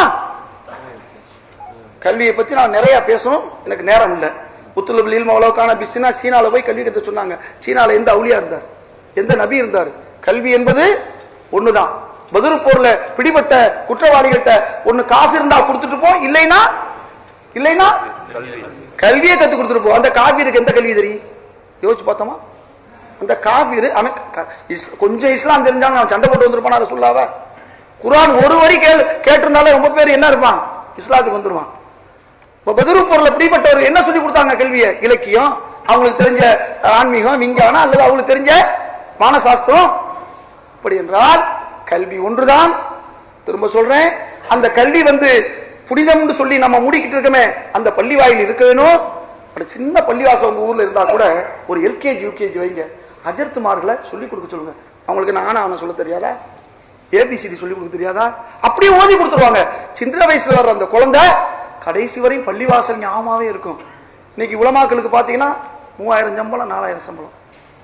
கல்வியை பத்தி நான் நிறைய பேசணும் எனக்கு நேரம் இல்ல புத்துலபில் இல்ம உலகான பிசினா சீனால போய் கல்வி கற்று சொன்னாங்க சீனால எந்த அவுளியா இருந்தார் எந்த நபி இருந்தார் கல்வி என்பது ஒண்ணுதான் பதில் போர்ல பிடிபட்ட குற்றவாளிகள்ட்ட ஒண்ணு காசு இருந்தா கொடுத்துட்டு போ இல்லைன்னா இல்லைன்னா கல்வியை கத்து கொடுத்துட்டு போ அந்த காவிருக்கு எந்த கல்வி தெரியும் யோசிச்சு பார்த்தோமா அந்த காவிரு அவன் க- இஸ்- கொஞ்சம் இஸ்லாம் தெரிஞ்சாங்க அவன் சண்டை போட்டு வந்திருப்பான் சொல்லாவ குர்ஆன் ஒரு வரி கேள் கேட்டிருந்தாலே ரொம்ப பேர் என்ன இருப்பான் இஸ்லாத்துக்கு வந்துருவான் இப்ப பதிரு பொருள் இப்படிப்பட்டவர் என்ன சொல்லி கொடுத்தாங்க கல்வியை இலக்கியம் அவங்களுக்கு தெரிஞ்ச ஆன்மீகம் விஞ்ஞானம் அல்லது அவங்களுக்கு தெரிஞ்ச மானசாஸ்திரம் அப்படி என்றால் கல்வி ஒன்றுதான் திரும்ப சொல்றேன் அந்த கல்வி வந்து புனிதம்னு சொல்லி நம்ம மூடிக்கிட்டு இருக்கமே அந்த பள்ளி வாயில் இருக்க வேணும் ஒரு சின்ன பள்ளிவாசம் உங்க ஊர்ல இருந்தா கூட ஒரு எல்கேஜி யூகேஜி வைங்க அஜர்த்துமார்களை சொல்லி கொடுக்க சொல்லுங்க அவங்களுக்கு நானா அவனை சொல்ல தெரியாதா ஏபிசிடி சொல்லி கொடுக்க தெரியாதா அப்படியே ஓதி கொடுத்துருவாங்க சின்ன வயசுல வர்ற அந்த குழந்தை கடைசி வரையும் பள்ளிவாசல் ஞாபகமாவே இருக்கும் இன்னைக்கு உலமாக்களுக்கு பாத்தீங்கன்னா மூவாயிரம் சம்பளம் நாலாயிரம் சம்பளம்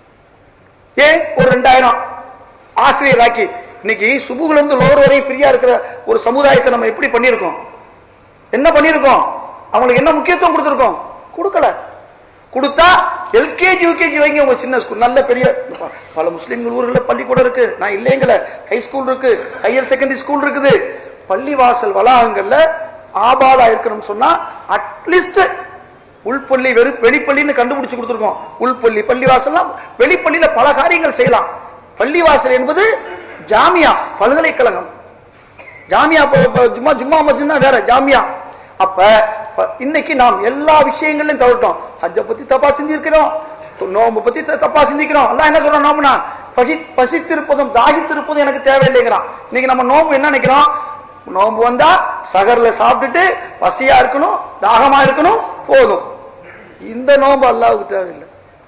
ஏன் ஒரு ரெண்டாயிரம் ஆசிரியர் ஆக்கி இன்னைக்கு சுபுகுல இருந்து லோர் வரையும் ஃப்ரீயா இருக்கிற ஒரு சமுதாயத்தை நம்ம எப்படி பண்ணியிருக்கோம் என்ன பண்ணியிருக்கோம் அவங்களுக்கு என்ன முக்கியத்துவம் கொடுத்திருக்கோம் கொடுக்கல கொடுத்தா எல்கேஜி யூகேஜி வைங்க உங்க சின்ன ஸ்கூல் நல்ல பெரிய ப- பல முஸ்லிம்கள் ஊர்ல பள்ளிக்கூடம் இருக்கு நான் இல்லைங்கள ஹை ஸ்கூல் இருக்கு ஹையர் செகண்டரி ஸ்கூல் இருக்குது பள்ளிவாசல் வளாகங்கள்ல ஆபாதா இருக்கணும்னு சொன்னா அட்லீஸ்ட் உள்பள்ளி வெறும் வெளிப்பள்ளின்னு கண்டுபிடிச்சு கொடுத்துருக்கோம் உள்பள்ளி பள்ளிவாசல்லாம் வெளிப்பள்ளியில பல காரியங்கள் செய்யலாம் பள்ளிவாசல் என்பது ஜாமியா பல்கலைக்கழகம் ஜாமியா ப- ப- ஜும்மா ஜும்மா மஸ்ஜித் தான் வேற ஜாமியா அப்ப ப- இன்னைக்கு நாம் எல்லா விஷயங்களையும் தவிர்த்தோம் ஹஜ்ஜ பத்தி தப்பா சிந்திருக்கிறோம் நோம்பு பத்தி த- தப்பா சிந்திக்கிறோம் எல்லாம் என்ன சொல்றோம் நோம்புனா பசி பசித்திருப்பதும் தாகித்திருப்பதும் எனக்கு தேவையில்லைங்கிறான் இன்னைக்கு நம்ம நோம்பு என்ன நினைக்கிறோம் நோம்பு வந்தா சகர்ல சாப்பிட்டுட்டு பசியா இருக்கணும் தாகமா இருக்கணும் போதும் இந்த நோம்பு அல்லாவுக்கு தேவையில்லை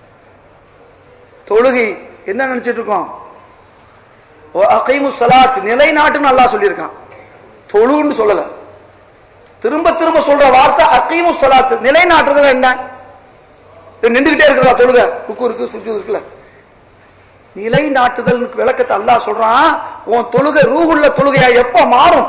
தொழுகை என்ன நினைச்சிட்டு இருக்கோம் அகைமு சலாத் நிலைநாட்டுன்னு அல்லாஹ் சொல்லியிருக்கான் தொழுன்னு சொல்லல திரும்ப திரும்ப சொல்ற வார்த்தை அகைமு சலாத் நிலைநாட்டுறதுல என்ன இது நின்றுகிட்டே இருக்கிறதா தொழுக ருக்கு இருக்கு சுஜு இருக்குல்ல நிலைநாட்டுதல் விளக்கத்தை அல்லாஹ் சொல்றான் உன் தொழுகை ரூகுள்ள தொழுகையா எப்ப மாறும்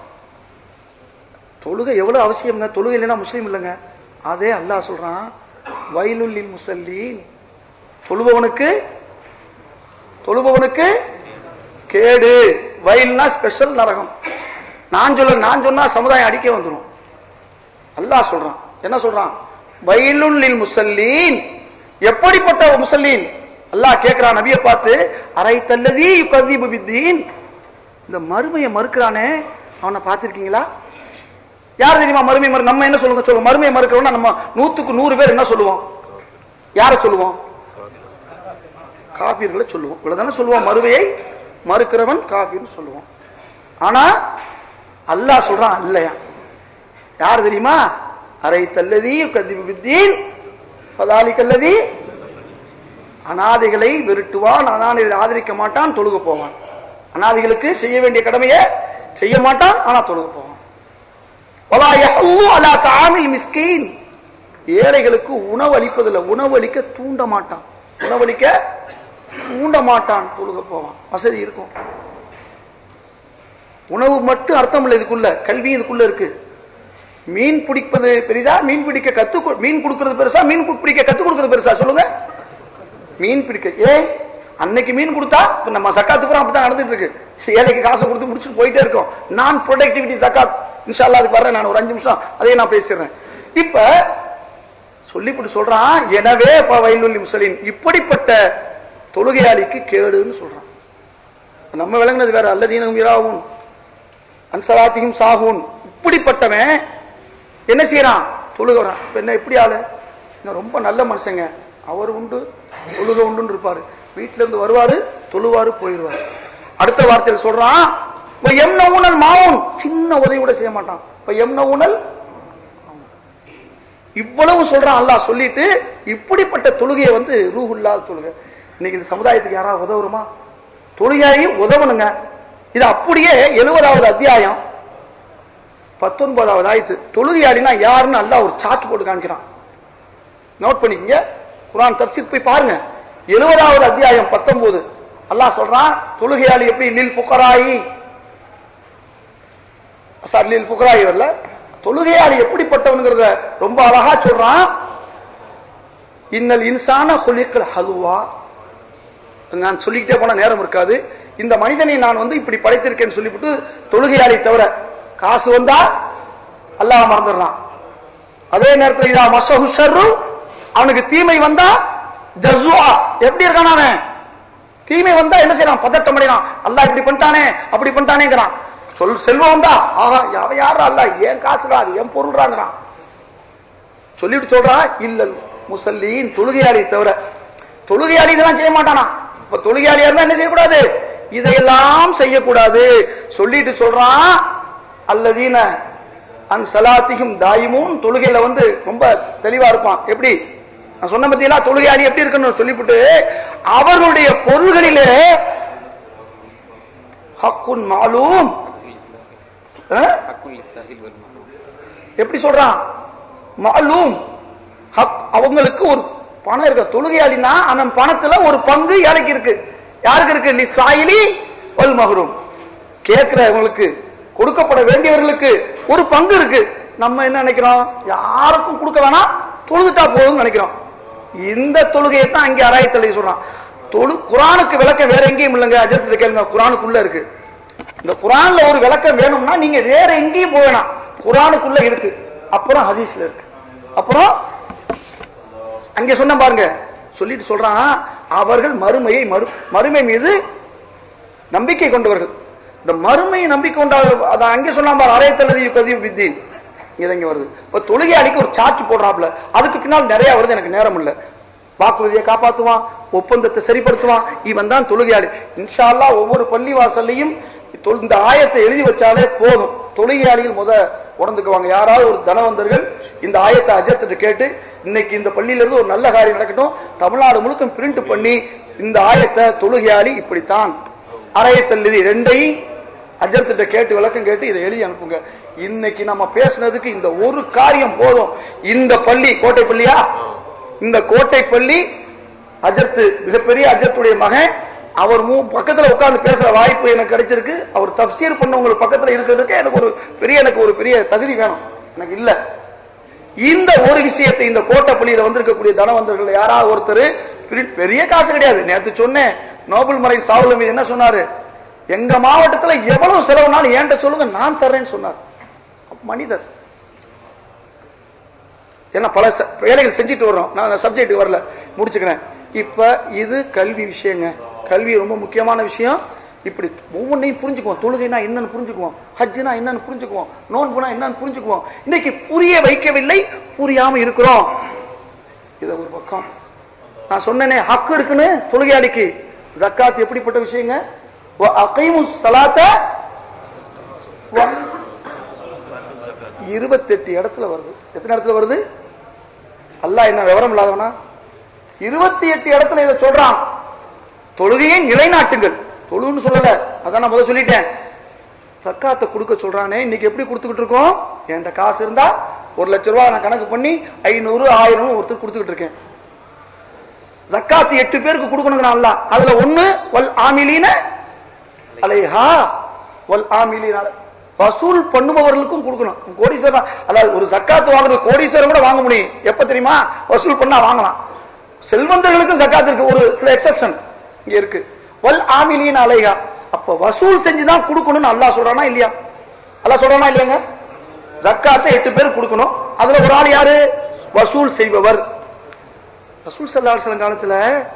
தொழுகை எவ்வளவு அவசியம்ங்க தொழுகை இல்லைன்னா முஸ்லீம் இல்லைங்க அதே அல்லாஹ் சொல்றான் வயலுள்ளில் முசல்லீன் தொழுபவனுக்கு தொழுபவனுக்கு கேடு வயல்னா ஸ்பெஷல் நரகம் நான் சொல்ல நான் சொன்னா சமுதாயம் அடிக்க வந்துடும் அல்லாஹ் சொல்றான் என்ன சொல்றான் வயலுள்ளில் முசல்லீன் எப்படிப்பட்ட முசல்லீன் அல்லாஹ் கேட்கிறான் நபியை பார்த்து அரை தல்லதி கதீபு பித்தீன் இந்த மறுமையை மறுக்கிறானே அவனை பார்த்திருக்கீங்களா யார் தெரியுமா மறுமை மறு நம்ம என்ன சொல்லுங்க சொல்லுங்க மறுமையை மறுக்கிறோம்னா நம்ம நூத்துக்கு நூறு பேர் என்ன சொல்லுவோம் யார சொல்லுவோம் காபீர்களை சொல்லுவோம் இவ்வளவுதானே சொல்லுவோம் மறுமையை மறுக்கிறவன் காபீர்னு சொல்லுவோம் ஆனா அல்லாஹ் சொல்றான் இல்லையா யார் தெரியுமா அரை தல்லதி கதிபு வித்தீன் பதாலி கல்லதி அனாதைகளை விரட்டுவான் அனாதைகளை ஆதரிக்க மாட்டான் தொழுக போவான் அனாதைகளுக்கு செய்ய வேண்டிய கடமையை செய்ய மாட்டான் ஆனா தொழுக போவான் வலா யஹ்லு அலா தாமில் மிஸ்கீன் ஏழைகளுக்கு உணவு அளிப்பதில்லை உணவு அளிக்க தூண்ட மாட்டான் உணவளிக்க தூண்ட மாட்டான் தொழுக போவான் வசதி இருக்கும் உணவு மட்டும் அர்த்தம் இல்லை இதுக்குள்ள கல்வி இதுக்குள்ள இருக்கு மீன் பிடிப்பது பெரிதா மீன் பிடிக்க கத்து மீன் கொடுக்கிறது பெருசா மீன் கு- பிடிக்க கத்து கொடுக்கிறது பெருசா சொல்லுங்க மீன் பிடிக்க ஏன் அன்னைக்கு மீன் கொடுத்தா இப்ப நம்ம சக்காத்து பூரா அப்படிதான் நடந்துட்டு இருக்கு ஏழைக்கு காசு கொடுத்து முடிச்சுட்டு போயிட்டே இருக்கோம் நான் ப்ரொடக்டிவிட்டி சக்காத் இன்ஷால்லா அதுக்கு வரேன் நான் ஒரு அஞ்சு நிமிஷம் அதே நான் பேசிடுறேன் இப்ப சொல்லிவிட்டு சொல்றான் எனவே ப வயலுள்ளி முசலின் இப்படிப்பட்ட தொழுகையாளிக்கு கேடுன்னு சொல்றான் நம்ம விளங்குனது வேற அல்லதீனும் இராவும் அன்சலாத்தியும் சாகும் இப்படிப்பட்டவன் என்ன செய்யறான் தொழுகிறான் இப்ப என்ன எப்படி ஆளு இன்னும் ரொம்ப நல்ல மனுஷங்க அவர் உண்டு தொழுக உண்டுன்னு இருப்பாரு வீட்டுல இருந்து வருவாரு தொழுவாரு போயிடுவாரு அடுத்த வார்த்தையில் சொல்றான் இப்ப எம்ன ஊனல் மாவும் சின்ன உதவி கூட செய்ய மாட்டான் இப்ப எம்ன ஊனல் இவ்வளவு சொல்றான் அல்லாஹ் சொல்லிட்டு இப்படிப்பட்ட தொழுகையை வந்து ரூஹுல்லாத தொழுகை இன்னைக்கு இந்த சமுதாயத்துக்கு யாராவது உதவுறோமா தொழுகையும் உதவணுங்க இது அப்படியே எழுபதாவது அத்தியாயம் பத்தொன்பதாவது ஆயிரத்து தொழுகையாளினா யாருன்னு அல்லாஹ் ஒரு சார்ட் போட்டு காமிக்கிறான் நோட் பண்ணிக்கங்க குரான் தப்சீர் போய் பாருங்க எழுபதாவது அத்தியாயம் பத்தொன்பது அல்லாஹ் சொல்றான் தொழுகையாளி எப்படி லில் புக்கராயி சார் லில் புக்கராயி வரல தொழுகையாளி எப்படிப்பட்டவனுங்கிறத ரொம்ப அழகா சொல்றான் இன்னல் இன்சான குலிக்கல் ஹலுவா நான் சொல்லிக்கிட்டே போன நேரம் இருக்காது இந்த மனிதனை நான் வந்து இப்படி படைத்திருக்கேன்னு சொல்லிவிட்டு தொழுகையாளி தவிர காசு வந்தா அல்லாஹ் மறந்துடுறான் அதே நேரத்தில் இதா மசஹு ஷர்ரு அவனுக்கு தீமை வந்தா ஜஸ்வா எப்படி இருக்கான் அவன் தீமை வந்தா என்ன செய்யறான் பதட்டம் அடைறான் அல்லாஹ் இப்படி பண்ணிட்டானே அப்படி பண்ணிட்டானேங்கிறான் சொல் செல்வம் வந்தா ஆஹா அவன் யாரா அல்ல ஏன் காசுடா அது என் பொருள்றாங்கிறான் சொல்லிட்டு சொல்றான் இல்ல முசல்லீன் தொழுகையாளி தவிர தொழுகையாளி இதெல்லாம் செய்ய மாட்டானா இப்ப தொழுகையாளியா இருந்தா என்ன செய்யக்கூடாது இதையெல்லாம் செய்யக்கூடாது சொல்லிட்டு சொல்றான் அல்லதீன அன் சலாத்திகும் தாயிமும் தொழுகையில வந்து ரொம்ப தெளிவா இருப்பான் எப்படி நான் சொன்ன பத்தியெல்லாம் தொழுகையாளி எப்படி இருக்கணும் சொல்லிவிட்டு அவர்களுடைய பொருள்களிலே ஹக்குன் மாலூம் அஹ்? حق للسائل والمحروم எப்படி சொல்றான் மாலூம் ஹக் அவங்களுக்கு ஒரு பணம் இருக்கு தொழுகையாளினா அவன் பணத்துல ஒரு பங்கு ஏழைக்கு இருக்கு யாருக்கு இருக்கு லி சாயிலி வல் மஹ்ரூம் கேட்கிறவங்களுக்கு கொடுக்கப்பட வேண்டியவர்களுக்கு ஒரு பங்கு இருக்கு நம்ம என்ன நினைக்கிறோம் யாருக்கும் கொடுக்க வேணாம் தொழுதுட்டா போதும்னு நினைக்கிறோம் இந்த தொழுகையை தான் அங்கே அராயத்தலை சொல்றான் தொழு குரானுக்கு விளக்கம் வேற எங்கேயும் இல்லைங்க அஜத்துல கேளுங்க குரானுக்குள்ள இருக்கு இந்த குரான்ல ஒரு விளக்கம் வேணும்னா நீங்க வேற எங்கேயும் போக வேணாம் குரானுக்குள்ள இருக்கு அப்புறம் ஹதீஸ்ல இருக்கு அப்புறம் அங்க சொன்ன பாருங்க சொல்லிட்டு சொல்றான் அவர்கள் மறுமையை மறு மறுமை மீது நம்பிக்கை கொண்டவர்கள் இந்த மறுமையை நம்பிக்கை கொண்டவர்கள் அதை அங்கே சொன்னா பாரு அரைத்தலதி கதிவு வித்தீன் இங்க இங்க வருது இப்ப தொழுகையாளிக்கு ஒரு சாட்சி போடுறாப்ல அதுக்கு பின்னால் நிறைய வருது எனக்கு நேரம் இல்ல வாக்குறுதியை காப்பாத்துவான் ஒப்பந்தத்தை சரிப்படுத்துவான் இவன் தான் தொழுகையாளி இன்ஷா அல்லாஹ் ஒவ்வொரு பள்ளி வாசல்லையும் தொழு- இந்த ஆயத்தை எழுதி வச்சாலே போதும் தொழுகையாளிகள் முத உடந்துக்குவாங்க யாராவது ஒரு தனவந்தர்கள் இந்த ஆயத்தை அஜத்திட்டு கேட்டு இன்னைக்கு இந்த பள்ளியில இருந்து ஒரு நல்ல காரியம் நடக்கட்டும் தமிழ்நாடு முழுக்க பிரிண்ட் பண்ணி இந்த ஆயத்தை தொழுகையாளி இப்படித்தான் அரையத்தல்லி ரெண்டையும் அஜர்த்திட்ட கேட்டு விளக்கம் கேட்டு இதை எழுதி அனுப்புங்க இன்னைக்கு நம்ம பேசுனதுக்கு இந்த ஒரு காரியம் போதும் இந்த பள்ளி கோட்டை பள்ளியா இந்த கோட்டை பள்ளி அஜர்த்து மிகப்பெரிய அஜர்த்துடைய மகன் அவர் மூ பக்கத்துல உட்கார்ந்து பேசுற வாய்ப்பு எனக்கு கிடைச்சிருக்கு அவர் தப்சீர் பண்ணவங்களுக்கு பக்கத்துல இருக்கிறதுக்கு எனக்கு ஒரு பெரிய எனக்கு ஒரு பெரிய தகுதி வேணும் எனக்கு இல்ல இந்த ஒரு விஷயத்தை இந்த கோட்டை பள்ளியில வந்திருக்கக்கூடிய தனவந்தர்கள் யாராவது ஒருத்தர் பெரிய- பெரிய காசு கிடையாது நேத்து சொன்னேன் நோபல் மறை சாவுல மீது என்ன சொன்னாரு எங்க மாவட்டத்துல எவ்வளவு செலவுனாலும் ஏன்ட்ட சொல்லுங்க நான் தர்றேன்னு சொன்னார் மனிதர் ஏன்னா பல ச- வேலைகள் செஞ்சுட்டு வர்றோம் நான் சப்ஜெக்ட் வரல முடிச்சுக்கிறேன் இப்ப இது கல்வி விஷயங்க கல்வி ரொம்ப முக்கியமான விஷயம் இப்படி ஒவ்வொன்றையும் புரிஞ்சுக்குவோம் தொழுகைனா என்னன்னு புரிஞ்சுக்குவோம் ஹஜ்ஜுனா என்னன்னு புரிஞ்சுக்குவோம் நோன்புனா என்னன்னு புரிஞ்சுக்குவோம் இன்னைக்கு புரிய வைக்கவில்லை புரியாம இருக்கிறோம் இது ஒரு பக்கம் நான் சொன்னேனே ஹக்கு இருக்குன்னு தொழுகையாளிக்கு ஜக்காத் எப்படிப்பட்ட விஷயங்க அகைமு சலாத்த இருபத்தெட்டு இடத்துல வருது எத்தனை இடத்துல வருது அல்லாஹ் என்ன விவரம் இல்லாதவனா இருபத்தி எட்டு இடத்துல இதை சொல்றான் தொழுகையை நிலைநாட்டுங்கள் தொழுன்னு சொல்லல அதான் நான் முதல்ல சொல்லிட்டேன் சக்காத்தை கொடுக்க சொல்றானே இன்னைக்கு எப்படி கொடுத்துக்கிட்டு இருக்கோம் என்கிட்ட காசு இருந்தா ஒரு லட்ச ரூபாய் நான் கணக்கு பண்ணி ஐநூறு ஆயிரம் ஒருத்தர் கொடுத்துக்கிட்டு இருக்கேன் ஜக்காத்து எட்டு பேருக்கு கொடுக்கணுங்கிறான் அல்லாஹ் அதுல ஒண்ணு வல் ஆமிலீன அலைஹா வல் ஆமிலீன அலை- வசூல் பண்ணுபவர்களுக்கும் கொடுக்கணும் கோடீஸ்வரன் அதாவது ஒரு ஜக்காத்து வாங்குறது கோடீஸ்வரன் கூட வாங்க முடியும் எப்ப தெரியுமா வசூல் பண்ணா வாங்கலாம் செல்வந்தர்களுக்கும் ஜக்காத் இருக்கு ஒரு சில எக்ஸெப்ஷன் இங்க இருக்கு வல் ஆமிலீன அலைஹா அப்ப வசூல் செஞ்சுதான் கொடுக்கணும்னு அல்லாஹ் சொல்றானா இல்லையா அல்லாஹ் சொல்றானா இல்லையாங்க ஜக்காத்தை எட்டு பேர் கொடுக்கணும் அதுல ஒரு ஆள் யாரு வசூல் செய்பவர் ரசூல் சல்லா அலுவலம் காலத்துல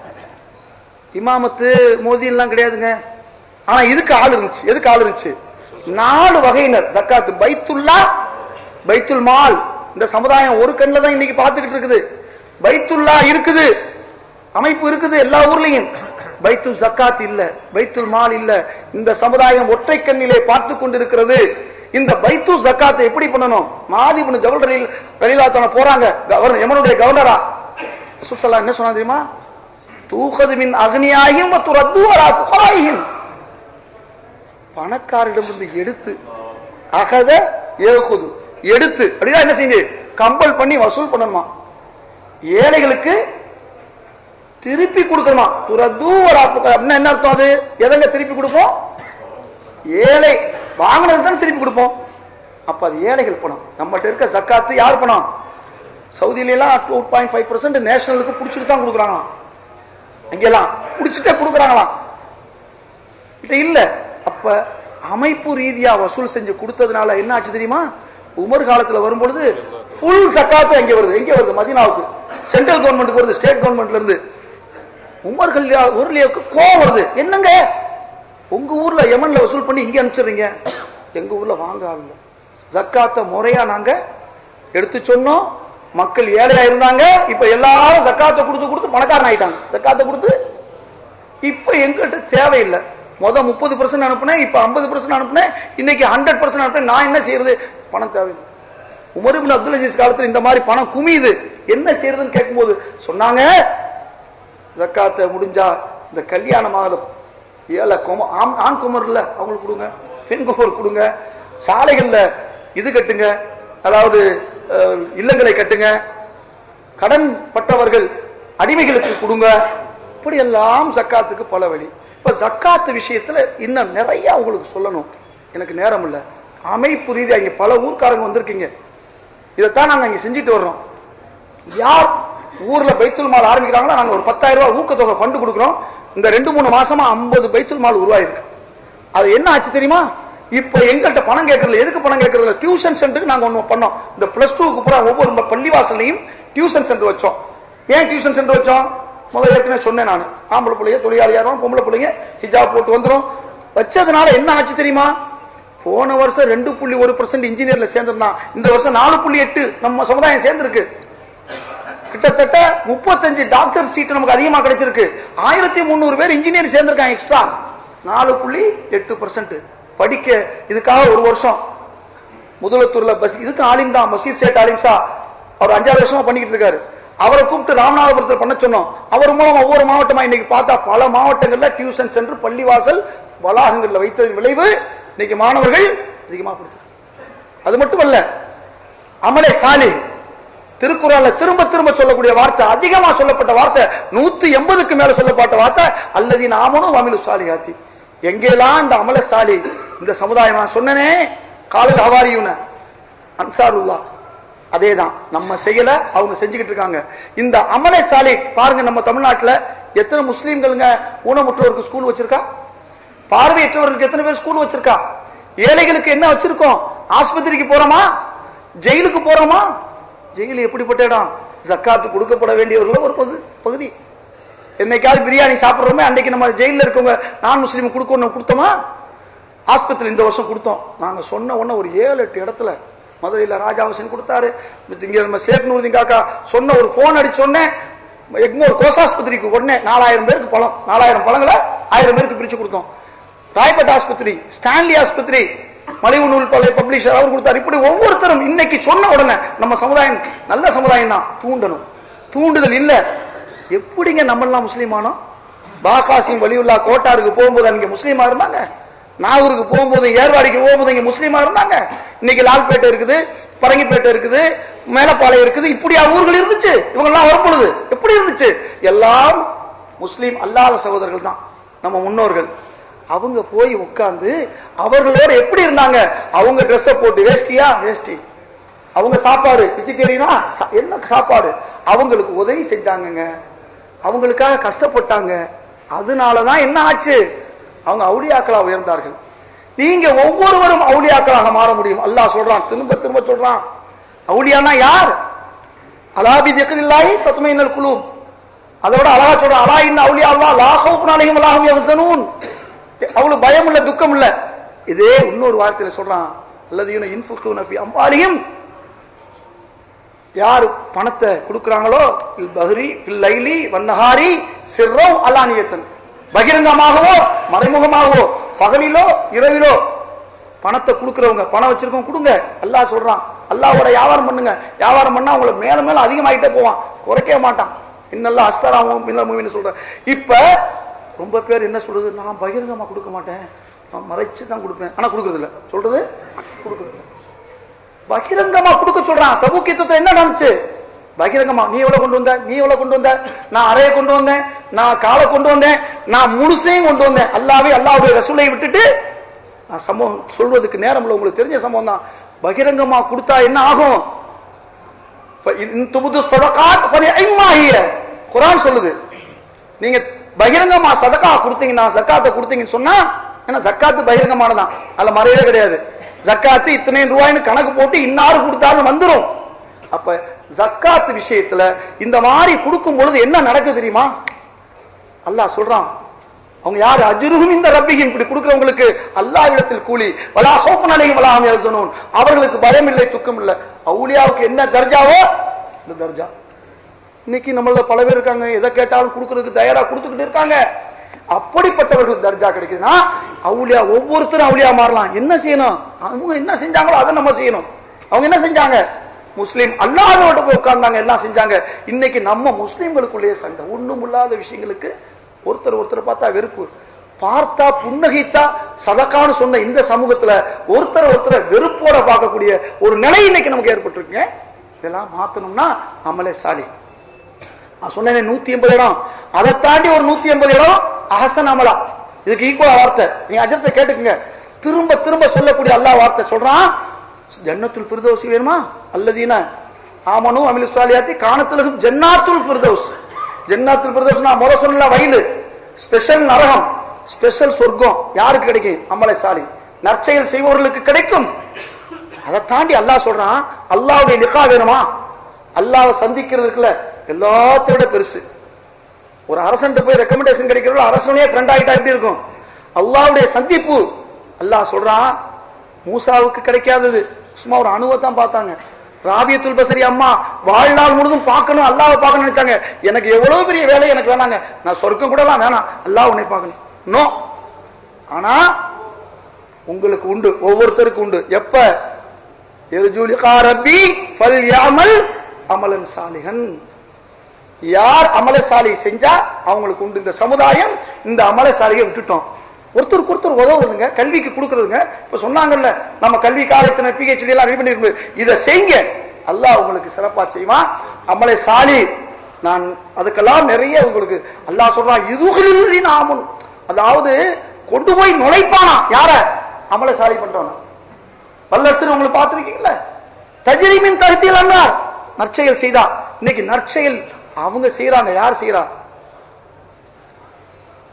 இமாமத்து மோதி எல்லாம் கிடையாதுங்க ஆனா இதுக்கு ஆள் இருந்துச்சு எதுக்கு ஆள் இருந்துச்சு நாலு வகையினர் ஜக்காத்து பைத்துல்லா பைத்துல் மால் இந்த சமுதாயம் ஒரு கண்ணில் தான் இன்னைக்கு பார்த்துக்கிட்டு இருக்குது பைத்துல்லா இருக்குது அமைப்பு இருக்குது எல்லா ஊர்லயும் பைத்து ஜக்காத் இல்ல பைத்துல் மால் இல்ல இந்த சமுதாயம் ஒற்றை கண்ணிலே பார்த்து கொண்டிருக்கிறது இந்த பைத்து ஜக்காத்தை எப்படி பண்ணணும் மாதிபுன் ஜவல் ரலீல் ரலீலாத்தான போறாங்க கவர்னர் எமனுடைய கவர்னரா சுசல்லா என்ன சொன்னா தெரியுமா தூக்கது மின் அக்னியாயும் துரத்து வரா புகராயும் பணக்காரிடமிருந்து எடுத்து அகத ஏகுது எடுத்து அப்படின்னா என்ன செய்யுங்க கம்பல் பண்ணி வசூல் பண்ணணுமா ஏழைகளுக்கு திருப்பி கொடுக்கணுமா துரது வரா புகரா அப்படின்னா என்ன அர்த்தம் அது எதங்க திருப்பி கொடுப்போம் ஏழை வாங்கினது தான் திருப்பி கொடுப்போம் அப்ப அது ஏழைகள் பணம் நம்மகிட்ட இருக்க ஜக்காத்து யார் பணம் சவுதியில எல்லாம் டூ பாயிண்ட் ஃபைவ் பர்சன்ட் நேஷனலுக்கு பிடிச்சிட்டு தான் கொடுக்குறாங்களாம் அங்கெல்லாம் பிடிச்சிட்டே கொடுக்குறாங்களாம் இது இல்ல அப்ப அமைப்பு ரீதியா வசூல் செஞ்சு கொடுத்ததுனால என்ன ஆச்சு தெரியுமா உமர் காலத்துல வரும்பொழுது ஃபுல் சக்காத்து எங்க வருது எங்க வருது மதீனாவுக்கு சென்ட்ரல் கவர்மெண்ட்டுக்கு வருது ஸ்டேட் கவர்மெண்ட்ல இருந்து உமர் கல்யா ஊர்லயாவுக்கு கோவம் வருது என்னங்க உங்க ஊர்ல யமன்ல வசூல் பண்ணி இங்க அனுப்பிச்சிடுறீங்க எங்க ஊர்ல வாங்க ஆளுங்க ஜக்காத்த முறையா நாங்க எடுத்து சொன்னோம் மக்கள் ஏழையா இருந்தாங்க இப்ப எல்லாரும் ஜக்காத்தை கொடுத்து கொடுத்து பணக்காரன் ஆயிட்டாங்க ஜக்காத்தை கொடுத்து இப்ப எங்கிட்ட தேவையில்லை முத முப்பது பர்சன்ட் அனுப்புனேன் இப்ப ஐம்பது பர்சன்ட் அனுப்புனேன் இன்னைக்கு ஹண்ட்ரட் பர்சன்ட் அனுப்புனேன் நான் என்ன செய்யறது பணம் தேவையில்லை உமர் இப்னு அப்துல் அஜீஸ் காலத்துல இந்த மாதிரி பணம் குமியுது என்ன செய்யறதுன்னு கேட்கும்போது சொன்னாங்க ஜக்காத்தை முடிஞ்சா இந்த கல்யாணமாக ஏழை கும ஆண் ஆண் குமர் இல்ல அவங்களுக்கு கொடுங்க பெண் குமர் கொடுங்க சாலைகள்ல இது கட்டுங்க அதாவது அஹ், இல்லங்களை கட்டுங்க கடன் பட்டவர்கள் அடிமைகளுக்கு கொடுங்க இப்படி எல்லாம் ஜக்காத்துக்கு பல வழி இப்ப ஜக்காத்து விஷயத்துல இன்னும் நிறைய உங்களுக்கு சொல்லணும் எனக்கு நேரம் இல்ல அமைப்பு ரீதியா இங்க பல ஊர்க்காரங்க வந்திருக்கீங்க இதைத்தான் நாங்க இங்க செஞ்சுட்டு வர்றோம் யார் ஊர்ல பைத்துல் மால் ஆரம்பிக்கிறாங்களோ நாங்க ஒரு பத்தாயிரம் ரூபாய் ஊக்கத்தொகை ஃபண்டு கொடுக்குறோம் இந்த ரெண்டு மூணு மாசமா ஐம்பது பைத்துல் மால் உருவாயிருக்கு அது என்ன ஆச்சு தெரியுமா இப்ப எங்கள்கிட்ட பணம் கேட்கறதுல எதுக்கு பணம் கேட்கறதுல டியூஷன் சென்டருக்கு நாங்க ஒண்ணு பண்ணோம் இந்த பிளஸ் டூக்கு பூரா ஒவ்வொரு ம- பள்ளிவாசல்லையும் டியூஷன் சென்டர் வச்சோம் ஏன் டியூஷன் சென்டர் வச்சோம் முதல்ல ஏற்கனவே சொன்னேன் நான் ஆம்பளை பிள்ளைங்க தொழிலாளியா இருக்கும் பொம்பளை பிள்ளைங்க ஹிஜாப் போட்டு வந்துரும் வச்சதுனால என்ன ஆச்சு தெரியுமா போன வருஷம் ரெண்டு புள்ளி ஒரு பர்சன்ட் இன்ஜினியர்ல சேர்ந்திருந்தான் இந்த வருஷம் நாலு புள்ளி எட்டு நம்ம சமுதாயம் சேர்ந்திருக்கு கிட்டத்தட்ட முப்பத்தஞ்சு டாக்டர் சீட் நமக்கு அதிகமா கிடைச்சிருக்கு ஆயிரத்தி முந்நூறு பேர் இன்ஜினியர் சேர்ந்திருக்காங்க எக்ஸ்ட்ரா நாலு புள்ளி எட்டு பர்சன்ட் படிக்க இதுக்காக ஒரு வருஷம் முதலத்தூர்ல பஸ் இதுக்கு ஆலிம் தான் மசீர் சேட் ஆலிம் சா அவர் அஞ்சாறு வருஷமா பண்ணிக்கிட்டு இருக்காரு அவரை கூப்பிட்டு ராமநாதபுரத்தில் பண்ண சொன்னோம் அவர் மூலம் ஒவ்வொரு மாவட்டமா இன்னைக்கு பார்த்தா பல மாவட்டங்கள்ல டியூஷன் சென்டர் பள்ளிவாசல் வளாகங்கள்ல வைத்ததன் விளைவு இன்னைக்கு மாணவர்கள் அதிகமா படிச்சிருக்காங்க அது மட்டுமல்ல அமலே சாலி திருக்குறள்ல திரும்ப திரும்ப சொல்லக்கூடிய வார்த்தை அதிகமா சொல்லப்பட்ட வார்த்தை நூத்தி எண்பதுக்கு மேல சொல்லப்பட்ட வார்த்தை அல்லது நாமனும் அமிலு சாலிகாத்தி எங்கெல்லாம் இந்த அமல சாலி இந்த சமுதாயம் நான் சொன்னனே காலில் அவாரியுன அன்சாருல்லா அதேதான் நம்ம செய்யல அவங்க செஞ்சுக்கிட்டு இருக்காங்க இந்த அமலை சாலை பாருங்க நம்ம தமிழ்நாட்டுல எத்தனை முஸ்லீம்களுங்க ஊனமுற்றோருக்கு ஸ்கூல் வச்சிருக்கா பார்வையற்றவர்களுக்கு எத்தனை பேர் ஸ்கூல் வச்சிருக்கா ஏழைகளுக்கு என்ன வச்சிருக்கோம் ஆஸ்பத்திரிக்கு போறோமா ஜெயிலுக்கு போறோமா ஜெயில் எப்படிப்பட்ட இடம் ஜக்காத்து கொடுக்கப்பட வேண்டியவர்கள் ஒரு பகு- பகுதி என்னைக்காவது பிரியாணி சாப்பிடுறோமே அன்னைக்கு நம்ம ஜெயில இருக்கவங்க நான் முஸ்லீம் கொடுக்கணும் கொடுத்தோமா ஆஸ்பத்திரி இந்த வருஷம் கொடுத்தோம் நாங்க சொன்ன உடனே ஒரு ஏழு எட்டு இடத்துல மதுரையில ராஜாவசன் கொடுத்தாரு இங்க நம்ம சேக் நூறுதீன் காக்கா சொன்ன ஒரு போன் அடிச்சு சொன்னேன் எக்மோர் கோசாஸ்பத்திரிக்கு உடனே நாலாயிரம் பேருக்கு பழம் நாலாயிரம் பழங்களை ஆயிரம் பேருக்கு பிரிச்சு கொடுத்தோம் ராயப்பேட் ஆஸ்பத்திரி ஸ்டான்லி ஆஸ்பத்திரி மலிவு நூல் பலை பப்ளிஷர் அவர் கொடுத்தார் இப்படி ஒவ்வொருத்தரும் இன்னைக்கு சொன்ன உடனே நம்ம சமுதாயம் நல்ல சமுதாயம் தான் தூண்டணும் தூண்டுதல் இல்ல எப்படிங்க நம்மளாம் முஸ்லீமானோம் பாகாசிம் வலியுல்லா கோட்டாருக்கு போகும்போது அங்க முஸ்லீமா இருந்தாங்க நாகூருக்கு போகும்போது ஏர்வாடிக்கு போகும்போது இங்க முஸ்லீமா இருந்தாங்க இன்னைக்கு லால்பேட்டை இருக்குது பரங்கிப்பேட்டை இருக்குது மேலப்பாளையம் இருக்குது இப்படியா ஊர்கள் இருந்துச்சு இவங்க எல்லாம் வரும்பொழுது எப்படி இருந்துச்சு எல்லாம் முஸ்லீம் அல்லாத சகோதரர்கள் தான் நம்ம முன்னோர்கள் அவங்க போய் உட்கார்ந்து அவர்களோட எப்படி இருந்தாங்க அவங்க ட்ரெஸ் போட்டு வேஷ்டியா வேஷ்டி அவங்க சாப்பாடு வெஜிடேரியனா என்ன சாப்பாடு அவங்களுக்கு உதவி செஞ்சாங்கங்க அவங்களுக்காக கஷ்டப்பட்டாங்க அதனாலதான் என்ன ஆச்சு அவங்க அவுளியாக்களா உயர்ந்தார்கள் நீங்க ஒவ்வொருவரும் அவுளியாக்களாக மாற முடியும் அல்லாஹ் சொல்றான் திரும்ப திரும்ப சொல்றான் அவுளியானா யார் அலாபி திக்கரில்லாய் தத்மையினர் குழு அதோட அழகா சொல்ற அலா இன்ன அவுளியா அல்லா லாஹவுக்கு நாளையும் லாஹும் யஹ்சனூன் அவளுக்கு பயம் இல்ல துக்கம் இல்ல இதே இன்னொரு வார்த்தையில சொல்றான் அல்லது இன்ஃபுக்கு ஃபி அம்பாலியும் யார் பணத்தை கொடுக்கறாங்களோ இல் பஹ்ரி இல் லைலி வன்னஹாரி சிர்ரோ அலானியத்தன் பகிரங்கமாகவோ மறைமுகமாகவோ பகலிலோ இரவிலோ பணத்தை கொடுக்கறவங்க பணம் வச்சிருக்கவங்க கொடுங்க அல்லாஹ் சொல்றான் அல்லாஹ்வோட வியாபாரம் பண்ணுங்க வியாபாரம் பண்ணா உங்களை மேல மேல அதிகமாயிட்டே போவான் குறைக்கவே மாட்டான் இன்னெல்லாம் அஸ்தராவும் இல்ல மூவின்னு சொல்றேன் இப்ப ரொம்ப பேர் என்ன சொல்றது நான் பகிரங்கமா கொடுக்க மாட்டேன் நான் மறைச்சு தான் கொடுப்பேன் ஆனா கொடுக்கறது இல்ல சொல்றது கொடுக்கறது இல்ல பகிரங்கமா கொடுக்க சொல்றான் தபுக் யுத்தத்தை என்ன நடந்துச்சு பகிரங்கமா நீ எவ்வளவு கொண்டு வந்த நீ எவ்வளவு கொண்டு வந்த நான் அறைய கொண்டு வந்தேன் நான் காலை கொண்டு வந்தேன் நான் முழுசையும் கொண்டு வந்தேன் அல்லாவே அல்லாவுடைய ரசூலை விட்டுட்டு நான் சம்பவம் சொல்வதற்கு நேரம் இல்ல உங்களுக்கு தெரிஞ்ச சம்பவம் தான் பகிரங்கமா கொடுத்தா என்ன ஆகும் துபுது சதகாத் ஐமாகிய குரான் சொல்லுது நீங்க பகிரங்கமா சதக்கா கொடுத்தீங்கன்னா சக்காத்தை கொடுத்தீங்கன்னு சொன்னா ஏன்னா ஜக்காத்து பகிரங்கமானதான் அதுல மறையவே கிடையாது ஜக்காத்து இத்தனை ரூபாய்னு கணக்கு போட்டு இன்னாரு கொடுத்தாலும் வந்துரும் அப்ப ஜக்காத்து விஷயத்துல இந்த மாதிரி கொடுக்கும் பொழுது என்ன நடக்குது தெரியுமா அல்லாஹ் சொல்றான் அவங்க யாரு அஜுருகும் இந்த ரப்பிகின் இப்படி கொடுக்கிறவங்களுக்கு அல்லாஹ்விடத்தில் கூலி வலா ஹோப்பன் அலையும் வலாஹம் யஹ்சனூன் அவர்களுக்கு பயம் இல்லை துக்கம் இல்லை அவுலியாவுக்கு என்ன தர்ஜாவோ இந்த தர்ஜா இன்னைக்கு நம்மள பல பேர் இருக்காங்க எதை கேட்டாலும் கொடுக்கறதுக்கு தயாரா கொடுத்துக்கிட்டு இருக்காங்க அப்படிப்பட்டவர்கள் தர்ஜா கிடைக்குதுன்னா அவுலியா ஒவ்வொருத்தரும் அவுலியா மாறலாம் என்ன செய்யணும் அவங்க என்ன செஞ்சாங்களோ அதை நம்ம செய்யணும் அவங்க என்ன செஞ்சாங்க முஸ்லீம் அல்லாதவர்கிட்ட போய் உட்கார்ந்தாங்க எல்லாம் செஞ்சாங்க இன்னைக்கு நம்ம முஸ்லீம்களுக்குள்ளேயே சண்டை ஒண்ணும் இல்லாத விஷயங்களுக்கு ஒருத்தர் ஒருத்தர் பார்த்தா வெறுப்பு பார்த்தா புன்னகைத்தா சதக்கான்னு சொன்ன இந்த சமூகத்துல ஒருத்தர் ஒருத்தர் வெறுப்போட பார்க்கக்கூடிய ஒரு நிலை இன்னைக்கு நமக்கு ஏற்பட்டிருக்குங்க இதெல்லாம் மாத்தணும்னா நம்மளே சாலி நான் சொன்னேன் நூத்தி எண்பது இடம் அதை தாண்டி ஒரு நூத்தி எண்பது இடம் அஹசன் அமலா இதுக்கு ஈக்குவலா வார்த்தை நீங்க அஜத்தை கேட்டுக்குங்க திரும்ப திரும்ப சொல்லக்கூடிய அல்லாஹ் வார்த்தை சொல்றான் ஜன்னத்துல் ஃபிர்தௌஸ் வேணுமா அல்லதீன ஆமனு அமிலு சாலியாத்தி காணத்துலகும் ஜன்னாத்துல் ஃபிர்தௌஸ் ஜன்னாத்துல் ஃபிர்தௌஸ் நான் முத சொன்ன வயலு ஸ்பெஷல் நரகம் ஸ்பெஷல் சொர்க்கம் யாருக்கு கிடைக்கும் அமலை சாலி நற்செயல் செய்பவர்களுக்கு கிடைக்கும் அதை தாண்டி அல்லாஹ் சொல்றான் அல்லாவுடைய நிக்கா வேணுமா அல்லாவை சந்திக்கிறதுக்குல எல்லாத்தையும் விட பெருசு ஒரு அரசன் போய் ரெக்கமெண்டேஷன் கிடைக்கிறோம் அரசனே ஃப்ரெண்ட் ஆகிட்டா எப்படி இருக்கும் அல்லாவுடைய சந்திப்பு அல்லாஹ் சொல்றான் மூசாவுக்கு கிடைக்காதது சும்மா ஒரு அணுவை தான் பார்த்தாங்க ராபியத்துல் பசரி அம்மா வாழ்நாள் முழுதும் பார்க்கணும் அல்லாவை பார்க்கணும் நினைச்சாங்க எனக்கு எவ்வளவு பெரிய வேலை எனக்கு வேணாங்க நான் சொர்க்கம் கூட எல்லாம் வேணாம் அல்லாஹ் உன்னை பார்க்கணும் நோ ஆனா உங்களுக்கு உண்டு ஒவ்வொருத்தருக்கு உண்டு எப்ப ரப்பி ஃபல் யாமல் அமலன் சாலிகன் யார் அமலசாலி செஞ்சா அவங்களுக்கு உண்டு இந்த சமுதாயம் இந்த அமலசாலியை விட்டுட்டோம் ஒருத்தருக்கு ஒருத்தர் உதவுதுங்க கல்விக்கு கொடுக்கறதுங்க இப்ப சொன்னாங்கல்ல நம்ம கல்வி காலத்தின பிஹெச்டி எல்லாம் ரெடி பண்ணிருக்கு இதை செய்யுங்க அல்லாஹ் உங்களுக்கு சிறப்பா செய்வான் அமலை சாலி நான் அதுக்கெல்லாம் நிறைய உங்களுக்கு அல்லாஹ் சொல்றான் இதுகளில் நாமும் அதாவது கொண்டு போய் நுழைப்பானா யார அமலை சாலி பண்றவன வல்லரசு உங்களுக்கு பார்த்திருக்கீங்களா தஜிரிமின் கருத்தில் அண்ணார் நற்செயல் செய்தா இன்னைக்கு நற்செயல் அவங்க செய்யறாங்க யார் செய்யறா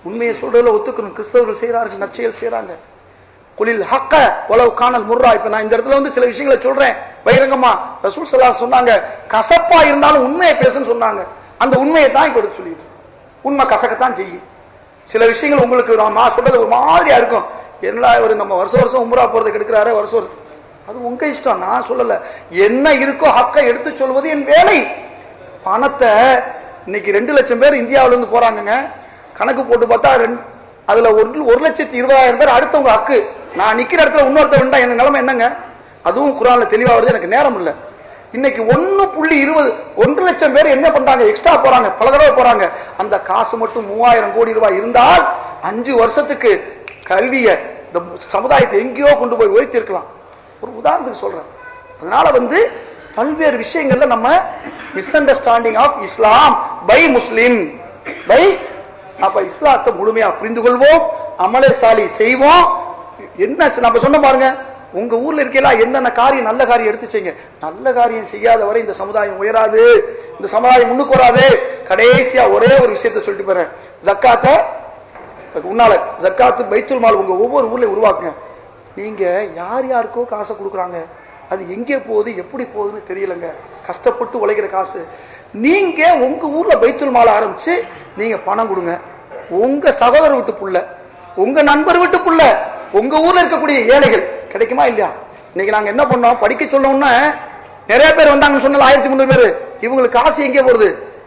உண்மையை சொல்றதுல ஒத்துக்கணும் கிறிஸ்தவர்கள் செய்யறார்கள் நற்செயல் செய்யறாங்க குலில் ஹக்க உளவு காணல் முர்ரா இப்ப நான் இந்த இடத்துல வந்து சில விஷயங்களை சொல்றேன் பகிரங்கமா ரசூல் ஸல்லல்லாஹு சொன்னாங்க கசப்பா இருந்தாலும் உண்மையை பேசுன்னு சொன்னாங்க அந்த உண்மையை தான் இப்ப எடுத்து சொல்லிட்டு இருக்கேன். உண்மை கசக்கத்தான் செய்யும் சில விஷயங்கள் உங்களுக்கு நான் நான் சொல்றது ஒரு மாதிரியா இருக்கும் என்னடா இவர் நம்ம வருஷம் வருஷம் உம்ரா போறதுக்கு எடுக்கிறாரு வருஷம் வருஷம் அது உங்க இஷ்டம் நான் சொல்லல என்ன இருக்கோ ஹக்கை எடுத்து சொல்வது என் வேலை பணத்தை இன்னைக்கு ரெண்டு லட்சம் பேர் இந்தியாவுல இருந்து போறாங்கங்க கணக்கு போட்டு பார்த்தா ரெண்டு- அதுல ஒரு ஒரு லட்சத்தி இருபதாயிரம் பேர் அடுத்தவங்க ஹக்கு நான் நிக்கிற இடத்துல இன்னொருத்த வேண்டா என் நிலைமை என்னங்க அதுவும் குரான்ல தெளிவா வருது எனக்கு நேரம் இல்ல இன்னைக்கு ஒன்னு புள்ளி இருபது ஒன்று லட்சம் பேர் என்ன பண்றாங்க எக்ஸ்ட்ரா போறாங்க பல தடவை போறாங்க அந்த காசு மட்டும் மூவாயிரம் கோடி ரூபாய் இருந்தால் அஞ்சு வருஷத்துக்கு கல்விய இந்த சமுதாயத்தை எங்கேயோ கொண்டு போய் உயர்த்திருக்கலாம் ஒரு உதாரணத்துக்கு சொல்றேன் அதனால வந்து பல்வேறு விஷயங்கள்ல நம்ம misunderstanding of Islam by Muslim by அப்ப இஸ்லாத்தை முழுமையா புரிந்து கொள்வோம் அமலசாலி செய்வோம் என்ன நம்ம சொன்ன பாருங்க உங்க ஊர்ல இருக்கலாம் என்னென்ன காரியம் நல்ல காரியம் எடுத்து செய்யுங்க நல்ல காரியம் செய்யாத வரை இந்த சமுதாயம் உயராது இந்த சமுதாயம் முன்னுக்கு வராது கடைசியா ஒரே ஒரு விஷயத்தை சொல்லிட்டு போறேன் ஜக்காத்தை உன்னால ஜக்காத்து பைத்துல் மால் உங்க ஒவ்வொரு ஊர்லயும் உருவாக்குங்க நீங்க யார் யாருக்கோ காசை கொடுக்குறாங்க அது எங்கே போகுது எப்படி போகுதுன்னு தெரியலங்க கஷ்டப்பட்டு உழைக்கிற காசு நீங்க உங்க ஊர்ல பைத்துல் மால் ஆரம்பிச்சு நீங்க பணம் கொடுங்க உங்க சகோதரர் வீட்டு புள்ள உங்க நண்பர் வீட்டு புள்ள உங்க ஊர்ல இருக்கக்கூடிய ஏழைகள் கிடைக்குமா இல்லையா இன்னைக்கு நாங்க என்ன பண்ணோம் படிக்க சொல்லணும்னா நிறைய பேர் வந்தாங்கன்னு சொன்னல ஆயிரத்தி முந்நூறு பேர் இவங்களுக்கு காசு எங்கே போறது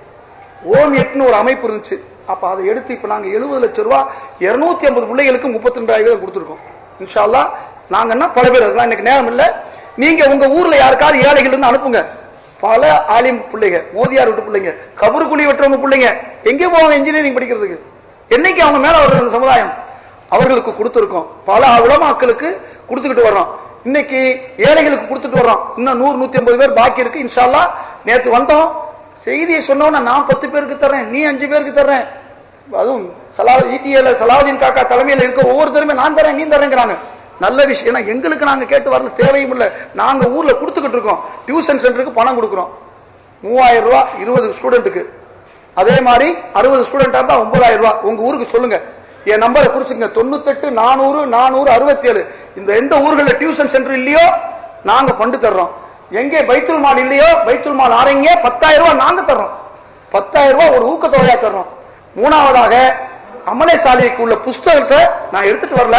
ஓம் எட்னு ஒரு அமைப்பு இருந்துச்சு அப்ப அதை எடுத்து இப்ப நாங்க எழுபது லட்சம் ரூபாய் இருநூத்தி ஐம்பது பிள்ளைகளுக்கு முப்பத்தி ரெண்டாயிரம் கொடுத்துருக்கோம் இன்ஷா அல்லாஹ் நாங்க என்ன பல பேர் அதெல்லாம் எனக்கு நேரம் இல்ல நீங்க உங்க ஊர்ல யாருக்காவது ஏழைகள் இருந்து அனுப்புங்க பல ஆலிம் பிள்ளைங்க மோதியார் விட்டு பிள்ளைங்க கபரு குழி வெட்டுறவங்க பிள்ளைங்க எங்கே போவாங்க இன்ஜினியரிங் படிக்கிறதுக்கு என்னைக்கு அவங்க மேல வர்றது அந்த சமுதாயம் அவர்களுக்கு கொடுத்திருக்கோம் பல உலமாக்களுக்கு கொடுத்துக்கிட்டு வர்றோம் இன்னைக்கு ஏழைகளுக்கு கொடுத்துட்டு வர்றோம் இன்னும் நூறு நூத்தி ஐம்பது பேர் பாக்கி இருக்கு இன்ஷா அல்லாஹ் நேத்து வந்தோம் செய்தியை சொன்னோன்னா நான் பத்து பேருக்கு தர்றேன் நீ அஞ்சு பேருக்கு தர்றேன் அதுவும் சலா இடிஎல் சலாவுதீன் காக்கா தலைமையில இருக்க ஒவ்வொருத்தருமே நான் தரேன் நீ தரேங்கிறாங்க நல்ல விஷயம் ஏன்னா எங்களுக்கு நாங்க கேட்டு வரல தேவையும் இல்ல நாங்க ஊர்ல கொடுத்துக்கிட்டு இருக்கோம் டியூஷன் சென்டருக்கு பணம் கொடுக்குறோம் மூவாயிரம் ரூபாய் இருபது ஸ்டூடெண்ட்டுக்கு அதே மாதிரி அறுபது ஸ்டூடெண்டா இருந்தா ஒன்பதாயிரம் ரூபாய் உங்க ஊருக்கு சொல்லுங்க என் நம்பரை குறிச்சுங்க தொண்ணூத்தெட்டு நானூறு நானூறு அறுபத்தி ஏழு இந்த எந்த ஊர்களில் டியூஷன் சென்டர் இல்லையோ நாங்க பண்டு தர்றோம் எங்கே பைத்துல் மால் இல்லையோ பைத்துல் மால் ஆரங்க பத்தாயிரம் ரூபாய் நாங்க தர்றோம் பத்தாயிரம் ரூபாய் ஒரு ஊக்கத்தொகையா தர்றோம் மூணாவதாக அமலை சாலைக்கு உள்ள புஸ்தகத்தை நான் எடுத்துட்டு வரல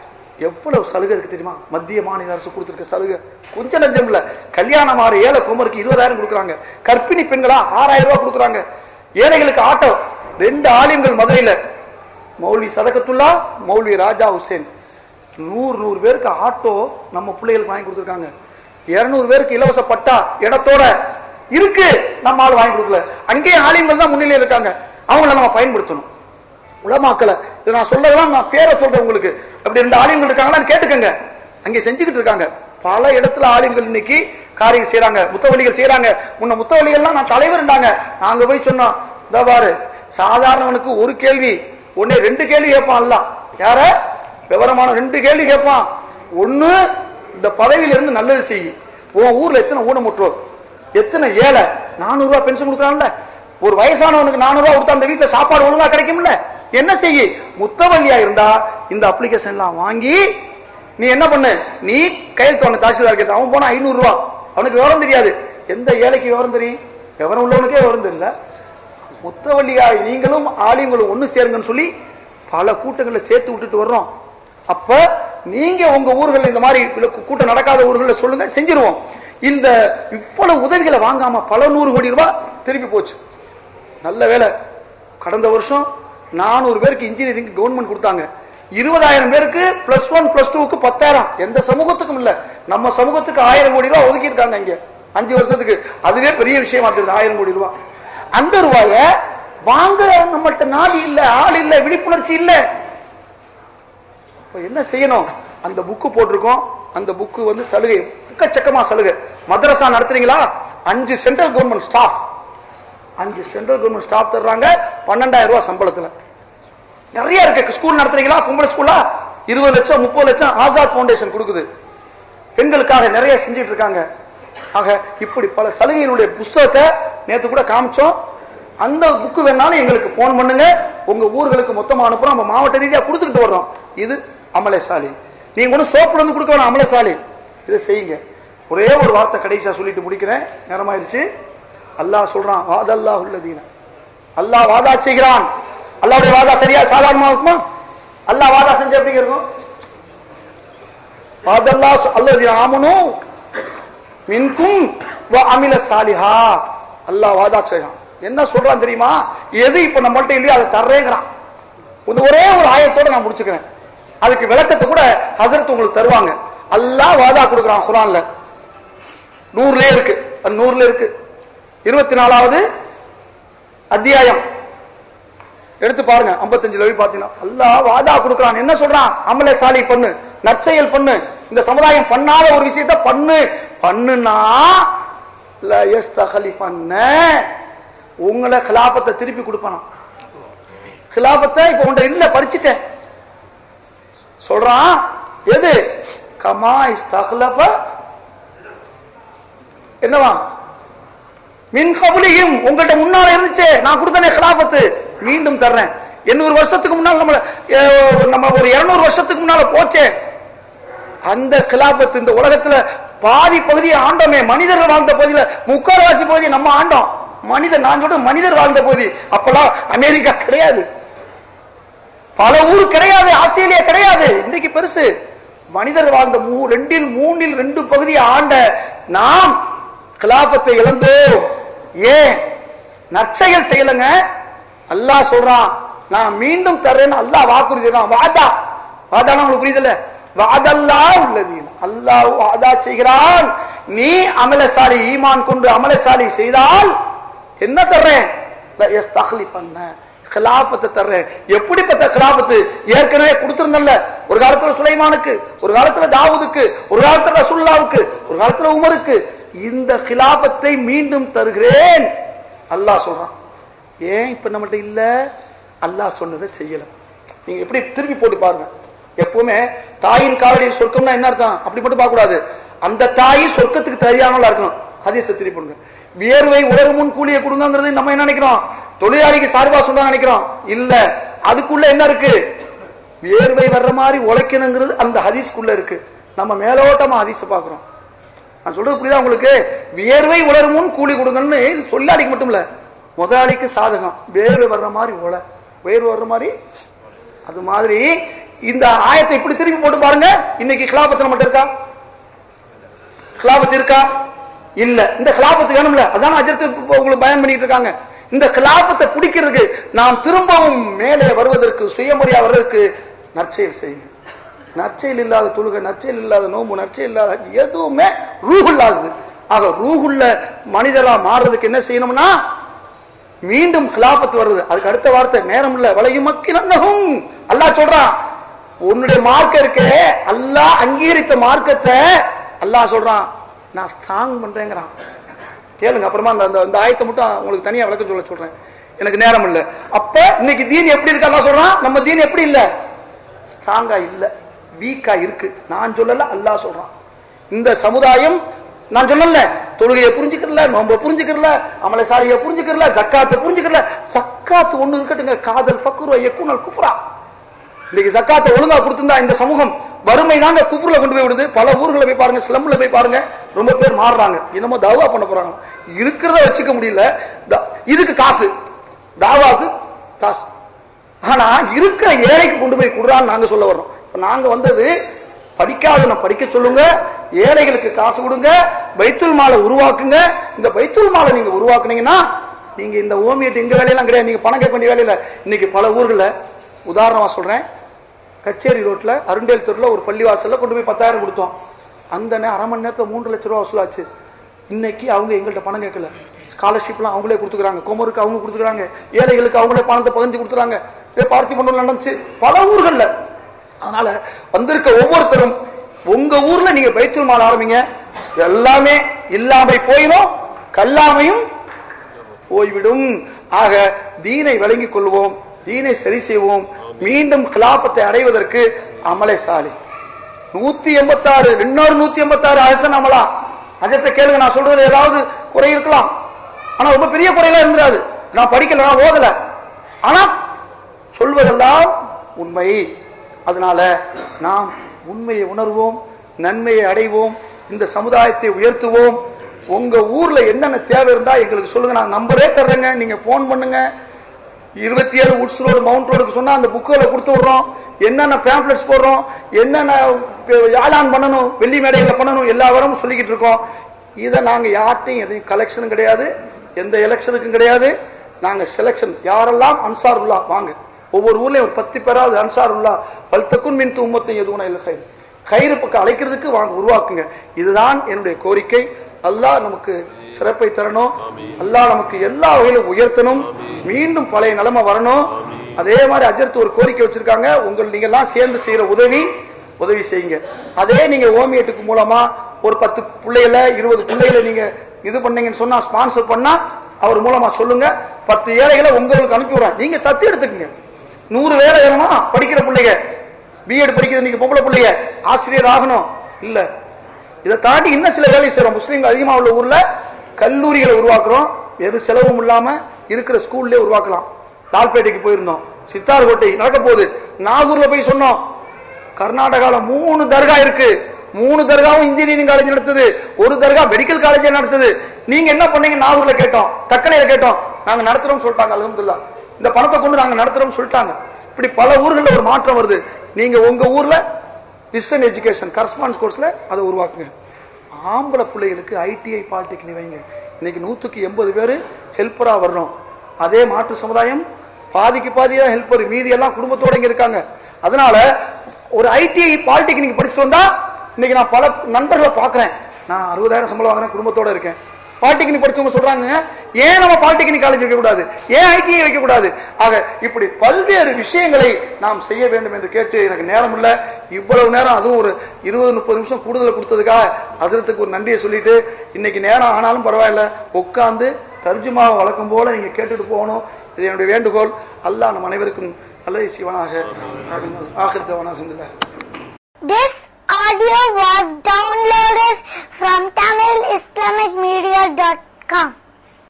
எவ்வளவு சலுகை இருக்கு தெரியுமா மத்திய மாநில அரசு கொடுத்திருக்க சலுகை கொஞ்ச நஞ்சம் இல்ல கல்யாணம் ஆறு ஏழை குமருக்கு இருபதாயிரம் கொடுக்குறாங்க கர்ப்பிணி பெண்களா ஆறாயிரம் ரூபாய் கொடுக்குறாங்க ஏழைகளுக்கு ஆட்டோ ரெண்டு ஆலிம்கள் மதுரையில மௌல்வி சதகத்துல்லா மௌல்வி ராஜா ஹுசேன் நூறு நூறு பேருக்கு ஆட்டோ நம்ம பிள்ளைகளுக்கு வாங்கி கொடுத்துருக்காங்க இருநூறு பேருக்கு இலவச பட்டா இடத்தோட இருக்கு நம்ம ஆள் வாங்கி கொடுக்கல அங்கேயே ஆலிம்கள் தான் முன்னிலையில் இருக்காங்க அவங்கள நம்ம பயன்படுத்தணும் உலமாக்கல இது நான் சொல்லலாம் நான் பேரை சொல்றேன் உங்களுக்கு அப்படி ரெண்டு ஆலிம்கள் இருக்காங்களான்னு கேட்டுக்கங்க அங்கே செஞ்சுக்கிட்டு இருக்காங்க பல இடத்துல ஆலிம்கள் இன்னைக்கு காரியம் செய்யறாங்க முத்தவழிகள் செய்யறாங்க முன்ன முத்தவழிகள்லாம் நான் தலைவர்ண்டாங்க நாங்க போய் சொன்னோம் இந்த பாரு சாதாரணவனுக்கு ஒரு கேள்வி ஒன்னே ரெண்டு கேள்வி கேட்பான் அல்ல யார விவரமான ரெண்டு கேள்வி கேட்பான் ஒண்ணு இந்த பதவியில இருந்து நல்லது செய் உன் ஊர்ல எத்தனை ஊனமுற்றோர் எத்தனை ஏழை நானூறு ரூபாய் பென்ஷன் கொடுக்குறான்ல ஒரு வயசானவனுக்கு நானூறு ரூபாய் கொடுத்தா அந்த வீட்டுல சாப்பாடு ஒழுங்கா கிடைக்கும்ல என்ன செய்ய முத்தவல்லியா இருந்தா இந்த அப்ளிகேஷன் எல்லாம் வாங்கி நீ என்ன பண்ணு நீ கையெழுத்து வாங்க தாசில்தார் கேட்ட அவன் போனா ஐநூறு ரூபாய் அவனுக்கு விவரம் தெரியாது எந்த ஏழைக்கு விவரம் தெரியும் விவரம் உள்ளவனுக்கே விவரம் தெரியல முத்தவள்ளியாய் நீங்களும் ஆலியங்களும் ஒண்ணு சேருங்கன்னு சொல்லி பல கூட்டங்களை சேர்த்து விட்டுட்டு வர்றோம் அப்ப நீங்க உங்க ஊர்கள் இந்த மாதிரி கூட்டம் நடக்காத ஊர்களில் சொல்லுங்க செஞ்சிருவோம் இந்த இவ்வளவு உதவிகளை வாங்காம பல நூறு கோடி ரூபாய் திருப்பி போச்சு நல்ல வேலை கடந்த வருஷம் நானூறு பேருக்கு இன்ஜினியரிங் கவர்மெண்ட் கொடுத்தாங்க இருபதாயிரம் பேருக்கு பிளஸ் ஒன் பிளஸ் டூக்கு பத்தாயிரம் எந்த சமூகத்துக்கும் இல்ல நம்ம சமூகத்துக்கு ஆயிரம் கோடி ரூபாய் ஒதுக்கி இருக்காங்க இங்க அஞ்சு வருஷத்துக்கு அதுவே பெரிய விஷயமா தெரியுது ஆயிரம் கோடி ரூபாய் அந்த ரூபாய வாங்க நம்மகிட்ட நாடு இல்ல ஆள் இல்ல விழிப்புணர்ச்சி இல்ல இப்ப என்ன செய்யணும் அந்த புக்கு போட்டிருக்கோம் அந்த புக்கு வந்து சலுகை எக்கச்சக்கமா சலுகை மதரசா நடத்துறீங்களா அஞ்சு சென்ட்ரல் கவர்மெண்ட் ஸ்டாஃப் அஞ்சு சென்ட்ரல் கவர்மெண்ட் ஸ்டாஃப் தர்றாங்க பன்னெண்டாயிரம் ரூபாய் சம்பளத்துல நிறைய இருக்கு ஸ்கூல் நடத்துறீங்களா பொம்பளை ஸ்கூலா இருபது லட்சம் முப்பது லட்சம் ஆசாத் பவுண்டேஷன் கொடுக்குது பெண்களுக்காக நிறைய செஞ்சிட்டு இருக்காங்க ஆக இப்படி பல சலுகையினுடைய புஸ்தகத்தை நேத்து கூட காமிச்சோம் அந்த புக்கு வேணாலும் எங்களுக்கு போன் பண்ணுங்க உங்க ஊர்களுக்கு மொத்தமா அனுப்புறோம் நம்ம மாவட்ட ரீதியா கொடுத்துட்டு வர்றோம் இது அமலசாலி நீங்க ஒன்றும் சோப்புல இருந்து கொடுக்க வேணாம் அமலசாலி இதை செய்யுங்க ஒரே ஒரு வார்த்தை கடைசியா சொல்லிட்டு முடிக்கிறேன் நேரமாயிருச்சு அல்லாஹ் சொல்றான் வாதல்லா உள்ளதீன அல்லாஹ் வாதா செய்கிறான் அல்லாவுடைய வாதா சரியா சாதாரணமா இருக்குமா அல்லாஹ் வாதா செஞ்சு எப்படி இருக்கும் வாதல்லா அல்லது ஆமனும் மின்கும் வ அமில சாலிஹா அல்லாஹ் வாதா செய்றான் என்ன சொல்றான் தெரியுமா எது இப்ப நம்மள்ட்ட இல்லையோ அதை தர்றேங்கிறான் இந்த ஒரே ஒரு ஆயத்தோட நான் முடிச்சுக்கிறேன் அதுக்கு விளக்கத்தை கூட ஹசரத் உங்களுக்கு தருவாங்க அல்லாஹ் வாதா கொடுக்குறான் குரான்ல நூறுல இருக்கு அது நூறுல இருக்கு இருபத்தி நாலாவது அத்தியாயம் எடுத்து பாருங்க 55 போய் பாத்தீங்கன்னா அல்லாஹ் வாதா கொடுக்குறான் என்ன சொல்றான் அமல சாலி பண்ணு நற்செயல் பண்ணு இந்த சமுதாயம் பண்ணாத ஒரு விஷயத்த பண்ணு பண்ணுனா ல யஸ்தகலிஃபன்ன உங்களை கிலாபத்தை திருப்பி கொடுப்பானா கிலாபத்தை இப்ப உண்ட இல்ல படிச்சுட்டேன் சொல்றான் எது கமா இஸ்தகலப என்னவா மின் கபலியும் உங்கள்ட்ட முன்னால இருந்துச்சு நான் கொடுத்தனே கிலாபத்து மீண்டும் தர்றேன் எண்ணூறு வருஷத்துக்கு முன்னால் நம்ம அஹ், நம்ம ஒரு இருநூறு வருஷத்துக்கு முன்னால போச்சே அந்த கிலாபத்து இந்த உலகத்துல பாதி பகுதியை ஆண்டோமே மனிதர்கள் வாழ்ந்த பகுதியில முக்கால்வாசி பகுதி நம்ம ஆண்டோம் மனிதர் நான் சொல்றது மனிதர் வாழ்ந்த பகுதி அப்பெல்லாம் அமெரிக்கா கிடையாது பல ஊர் கிடையாது ஆஸ்திரேலியா கிடையாது இன்னைக்கு பெருசு மனிதர் வாழ்ந்த மூ ரெண்டில் மூணில் ரெண்டு பகுதியை ஆண்ட நாம் கிலாபத்தை இழந்தோம் ஏன் நற்செயல் செய்யலங்க அல்லாஹ் சொல்றான் நான் மீண்டும் தர்றேன்னு அல்லாஹ் வாக்குறுதி செய்றான் வாதா வாதானா உங்களுக்கு புரியுதுல்ல வாதல்லா உள்ளது அல்லாஹ் வாதா செய்கிறான் நீ அமலசாலி ஈமான் கொண்டு அமலசாலி செய்தால் என்ன தர்றேன் பண்ண கிலாபத்தை தர்றேன் எப்படிப்பட்ட கிலாபத்து ஏற்கனவே கொடுத்திருந்தல்ல ஒரு காலத்துல சுலைமானுக்கு ஒரு காலத்துல தாவூதுக்கு ஒரு காலத்துல ரசூல்லாவுக்கு ஒரு காலத்துல உமருக்கு இந்த கிலாபத்தை மீண்டும் தருகிறேன் அல்லாஹ் சொல்றான் ஏன் இப்ப நம்மகிட்ட இல்ல அல்லாஹ் சொன்னதை செய்யல நீங்க எப்படி திருப்பி போட்டு பாருங்க எப்பவுமே தாயின் காலடியில் சொர்க்கம்னா என்ன அர்த்தம் அப்படி மட்டும் பார்க்க கூடாது அந்த தாய் சொர்க்கத்துக்கு தயாரியானவளா இருக்கணும் ஹதீஸை திருப்பி போடுங்க வியர்வை உலர் முன் கூலியை கொடுங்கிறது நம்ம என்ன நினைக்கிறோம் தொழிலாளிக்கு சார்பா சொல்ல நினைக்கிறோம் இல்ல அதுக்குள்ள என்ன இருக்கு வியர்வை வர்ற மாதிரி உழைக்கணுங்கிறது அந்த ஹதீஸ்க்குள்ள இருக்கு நம்ம மேலோட்டமா ஹதீஸ பாக்குறோம் நான் சொல்றது புரியுதா உங்களுக்கு வியர்வை உலர் முன் கூலி கொடுங்கன்னு இது தொழிலாளிக்கு மட்டும் இல்ல முதலாளிக்கு சாதகம் வேர்வை வர்ற மாதிரி உழை வேர்வை வர்ற மாதிரி அது மாதிரி இந்த ஆயத்தை இப்படி திருப்பி போட்டு பாருங்க இன்னைக்கு கிலாபத்துல மட்டும் இருக்கா கிலாபத்து இருக்கா இல்ல இந்த கிலாபத்து வேணும்ல அதான் அஜர்த்து உங்களுக்கு பயன் பண்ணிட்டு இருக்காங்க இந்த கிலாபத்தை பிடிக்கிறதுக்கு நாம் திரும்பவும் மேலே வருவதற்கு சுயமரியா வர்றதுக்கு நற்செயல் செய்யுங்க நற்செயல் இல்லாத தொழுகை நற்செயல் இல்லாத நோம்பு நற்செயல் இல்லாத ஹஜ், எதுவுமே ரூஹுல்லாது ஆக ரூஹுள்ள மனிதரா மாறுறதுக்கு என்ன செய்யணும்னா மீண்டும் கிலாபத்து வருது அதுக்கு அடுத்த வார்த்தை நேரம் இல்ல வளையும் மக்கினகும் அல்லாஹ் சொல்றான் உன்னுடைய மார்க்கம் இருக்கே அல்லாஹ் அங்கீகரித்த மார்க்கத்தை அல்லாஹ் சொல்றான் நான் ஸ்ட்ராங் பண்றேங்கிறான் கேளுங்க அப்புறமா அந்த அந்த- அந்த ஆயத்தை மட்டும் உங்களுக்கு தனியா விளக்கம் சொல்ல சொல்றேன் எனக்கு நேரம் இல்ல அப்ப இன்னைக்கு தீன் எப்படி இருக்கு அல்லாஹ் சொல்றான் நம்ம தீன் எப்படி இல்ல ஸ்ட்ராங்கா இல்ல வீக்கா இருக்கு நான் சொல்லல அல்லாஹ் சொல்றான் இந்த சமுதாயம் நான் சொல்லல தொழுகையை புரிஞ்சுக்கிறல நோம்ப புரிஞ்சுக்கிறல அமலசாரியை புரிஞ்சுக்கிறல ஜக்காத்தை புரிஞ்சுக்கிறல சக்காத்து ஒண்ணு இருக்கட்டுங்க காதல் ஃபக்குரு எக்குனல் குஃப்ரா இன்னைக்கு ஜக்காத்தை ஒழுங்கா கொடுத்திருந்தா இந்த சமூகம் வறுமை தாங்க குப்புர்ல கொண்டு போய் விடுது பல ஊர்களை போய் பாருங்க ஸ்லம்ல போய் பாருங்க ரொம்ப பேர் மாறுறாங்க என்னமோ தாவா பண்ண போறாங்க இருக்கிறத வச்சுக்க முடியல த- இதுக்கு காசு தாவாக்கு காசு ஆனா இருக்கிற ஏழைக்கு கொண்டு போய் கொடுறான்னு நாங்க சொல்ல வர்றோம் இப்ப நாங்க வந்தது படிக்காதவனை படிக்க சொல்லுங்க ஏழைகளுக்கு காசு கொடுங்க பைத்துல் மாலை உருவாக்குங்க இந்த பைத்துல் மாலை நீங்க உருவாக்குனீங்கன்னா நீங்க இந்த ஓமியட்டு எங்க வேலையெல்லாம் கிடையாது நீங்க பணம் கேட்க வேண்டிய வேலையில இன்னைக்கு பல ஊர்கள்ல உதாரணமா சொல்றேன் கச்சேரி ரோட்ல அருண்டேல் தெருல ஒரு பள்ளிவாசல்ல கொண்டு போய் பத்தாயிரம் கொடுத்தோம் அந்த நே- அரை மணி நேரத்துல மூன்று லட்சம் ரூபா வசூலாச்சு இன்னைக்கு அவங்க எங்கள்ட்ட பணம் கேட்கல ஸ்காலர்ஷிப்லாம் அவங்களே கொடுத்துக்கிறாங்க கோமருக்கு அவங்க கொடுத்துக்கிறாங்க ஏழைகளுக்கு அவங்களே பணத்தை பகிர்ந்து கொடுத்துறாங்க இதே பார்த்திபன் நடந்துச்சு பல ஊர்கள்ல அதனால வந்திருக்க ஒவ்வொருத்தரும் உங்க ஊர்ல நீங்க பைத்துல் மால் ஆரம்பிங்க எல்லாமே இல்லாமை போயிடும் கல்லாமையும் போய்விடும் ஆக தீனை விளங்கிக் கொள்வோம் தீனை சரி செய்வோம் மீண்டும் கிலாபத்தை அடைவதற்கு அமலைசாலி நூத்தி எண்பத்தாறு இன்னொரு நூத்தி எண்பத்தாறு அரசன் அமலா அஜத்தை கேளுங்க நான் சொல்றது ஏதாவது குறை இருக்கலாம் ஆனா ரொம்ப பெரிய குறையெல்லாம் இருந்துராது நான் படிக்கல நான் ஓதல ஆனா சொல்வதெல்லாம் உண்மை அதனால நாம் உண்மையை உணர்வோம் நன்மையை அடைவோம் இந்த சமுதாயத்தை உயர்த்துவோம் உங்க ஊர்ல என்னென்ன தேவை இருந்தா எங்களுக்கு சொல்லுங்க நான் நம்பரே தர்றேங்க நீங்க போன் பண்ணுங்க இருபத்தி ஏழு உட்ஸ் ரோடு மவுண்ட் ரோடுக்கு சொன்னா அந்த புக்குகளை கொடுத்து விடுறோம் என்னென்ன பேம்ப்ளெட்ஸ் போடுறோம் என்னென்ன யாழான் பண்ணணும் வெள்ளி மேடைகளை பண்ணணும் எல்லா வரமும் சொல்லிக்கிட்டு இருக்கோம் இதை நாங்க யார்ட்டையும் எதையும் கலெக்ஷனும் கிடையாது எந்த எலெக்ஷனுக்கும் கிடையாது நாங்க செலெக்ஷன் யாரெல்லாம் அன்சாருல்லா வாங்க ஒவ்வொரு ஊர்லயும் ஒரு பத்து பேராவது அன்சாருல்லா பல்தக்கும் மின் உம்மத்தையும் எதுவும் இல்லை கயிறு கயிறு பக்கம் அழைக்கிறதுக்கு வாங்க உருவாக்குங்க இதுதான் என்னுடைய கோரிக்கை அல்லாஹ் நமக்கு சிறப்பை தரணும் அல்லாஹ் நமக்கு எல்லா வகையிலும் உயர்த்தணும் மீண்டும் பழைய நிலைமை வரணும் அதே மாதிரி அஜர்த்து ஒரு கோரிக்கை வச்சிருக்காங்க உங்கள் நீங்க எல்லாம் சேர்ந்து செய்யற உதவி உதவி செய்யுங்க அதே நீங்க ஓமியேட்டுக்கு மூலமா ஒரு பத்து பிள்ளைகள இருபது பிள்ளைகளை நீங்க இது பண்ணீங்கன்னு சொன்னா ஸ்பான்சர் பண்ணா அவர் மூலமா சொல்லுங்க பத்து ஏழைகளை உங்களுக்கு அனுப்பி விடுறேன் நீங்க தத்து எடுத்துக்கங்க நூறு வேலை வேணுமா படிக்கிற பிள்ளைங்க பிஎட் படிக்கிறது நீங்க பொம்பளை பிள்ளைங்க ஆசிரியர் ஆகணும் இல்ல இதை தாண்டி இன்னும் சில வேலை செய்யறோம் முஸ்லீம்கள் அதிகமா உள்ள ஊர்ல கல்லூரிகளை உருவாக்குறோம் எது செலவும் இல்லாம இருக்கிற ஸ்கூல்லே உருவாக்கலாம் லால்பேட்டைக்கு போயிருந்தோம் சித்தார்கோட்டை நடக்க போகுது நாகூர்ல போய் சொன்னோம் கர்நாடகால மூணு தர்கா இருக்கு மூணு தர்காவும் இன்ஜினியரிங் காலேஜ் நடத்துது ஒரு தர்கா மெடிக்கல் காலேஜ் நடத்துது நீங்க என்ன பண்ணீங்க நாகூர்ல கேட்டோம் தக்கலையில கேட்டோம் நாங்க நடத்துறோம் சொல்லிட்டாங்க அலமதுல்லா இந்த பணத்தை கொண்டு நாங்க நடத்துறோம் சொல்லிட்டாங்க இப்படி பல ஊர்கள்ல ஒரு மாற்றம் வருது நீங்க உங்க ஊர்ல டிஸ்டன்ஸ் எஜுகேஷன் கரஸ்பான்ஸ் கோர்ஸ்ல அதை உருவாக்குங்க ஆம்பளை பிள்ளைகளுக்கு ஐடிஐ பாலிடெக்னிக் வைங்க இன்னைக்கு நூத்துக்கு எண்பது பேரு ஹெல்ப்பரா வர்றோம் அதே மாற்று சமுதாயம் பாதிக்கு பாதியா ஹெல்ப்பர் மீதி எல்லாம் குடும்பத்தோட இங்க இருக்காங்க அதனால ஒரு ஐடிஐ பாலிடெக்னிக் படிச்சுட்டு வந்தா இன்னைக்கு நான் பல நண்பர்களை பாக்குறேன் நான் அறுபதாயிரம் சம்பளம் வாங்குறேன் குடும்பத்தோட இருக்கேன் பாலிடெக்னிக் படிச்சவங்க சொல்றாங்க ஏன் நம்ம பாலிடெக்னிக் காலேஜ் வைக்க கூடாது ஏன் ஐடிஐ வைக்க கூடாது ஆக இப்படி பல்வேறு விஷயங்களை நாம் செய்ய வேண்டும் என்று கேட்டு எனக்கு நேரம் இல்ல இவ்வளவு நேரம் அதுவும் ஒரு இருபது முப்பது நிமிஷம் கூடுதல் கொடுத்ததுக்காக அசரத்துக்கு ஒரு நன்றியை சொல்லிட்டு இன்னைக்கு நேரம் ஆனாலும் பரவாயில்ல உட்கார்ந்து தர்ஜுமாவை வழக்கம் போல நீங்க கேட்டுட்டு போகணும் இது என்னுடைய வேண்டுகோள் அல்லாஹ் நம் அனைவருக்கும் நல்லதை செய்வனாக ஆகிருத்தவனாக This audio was downloaded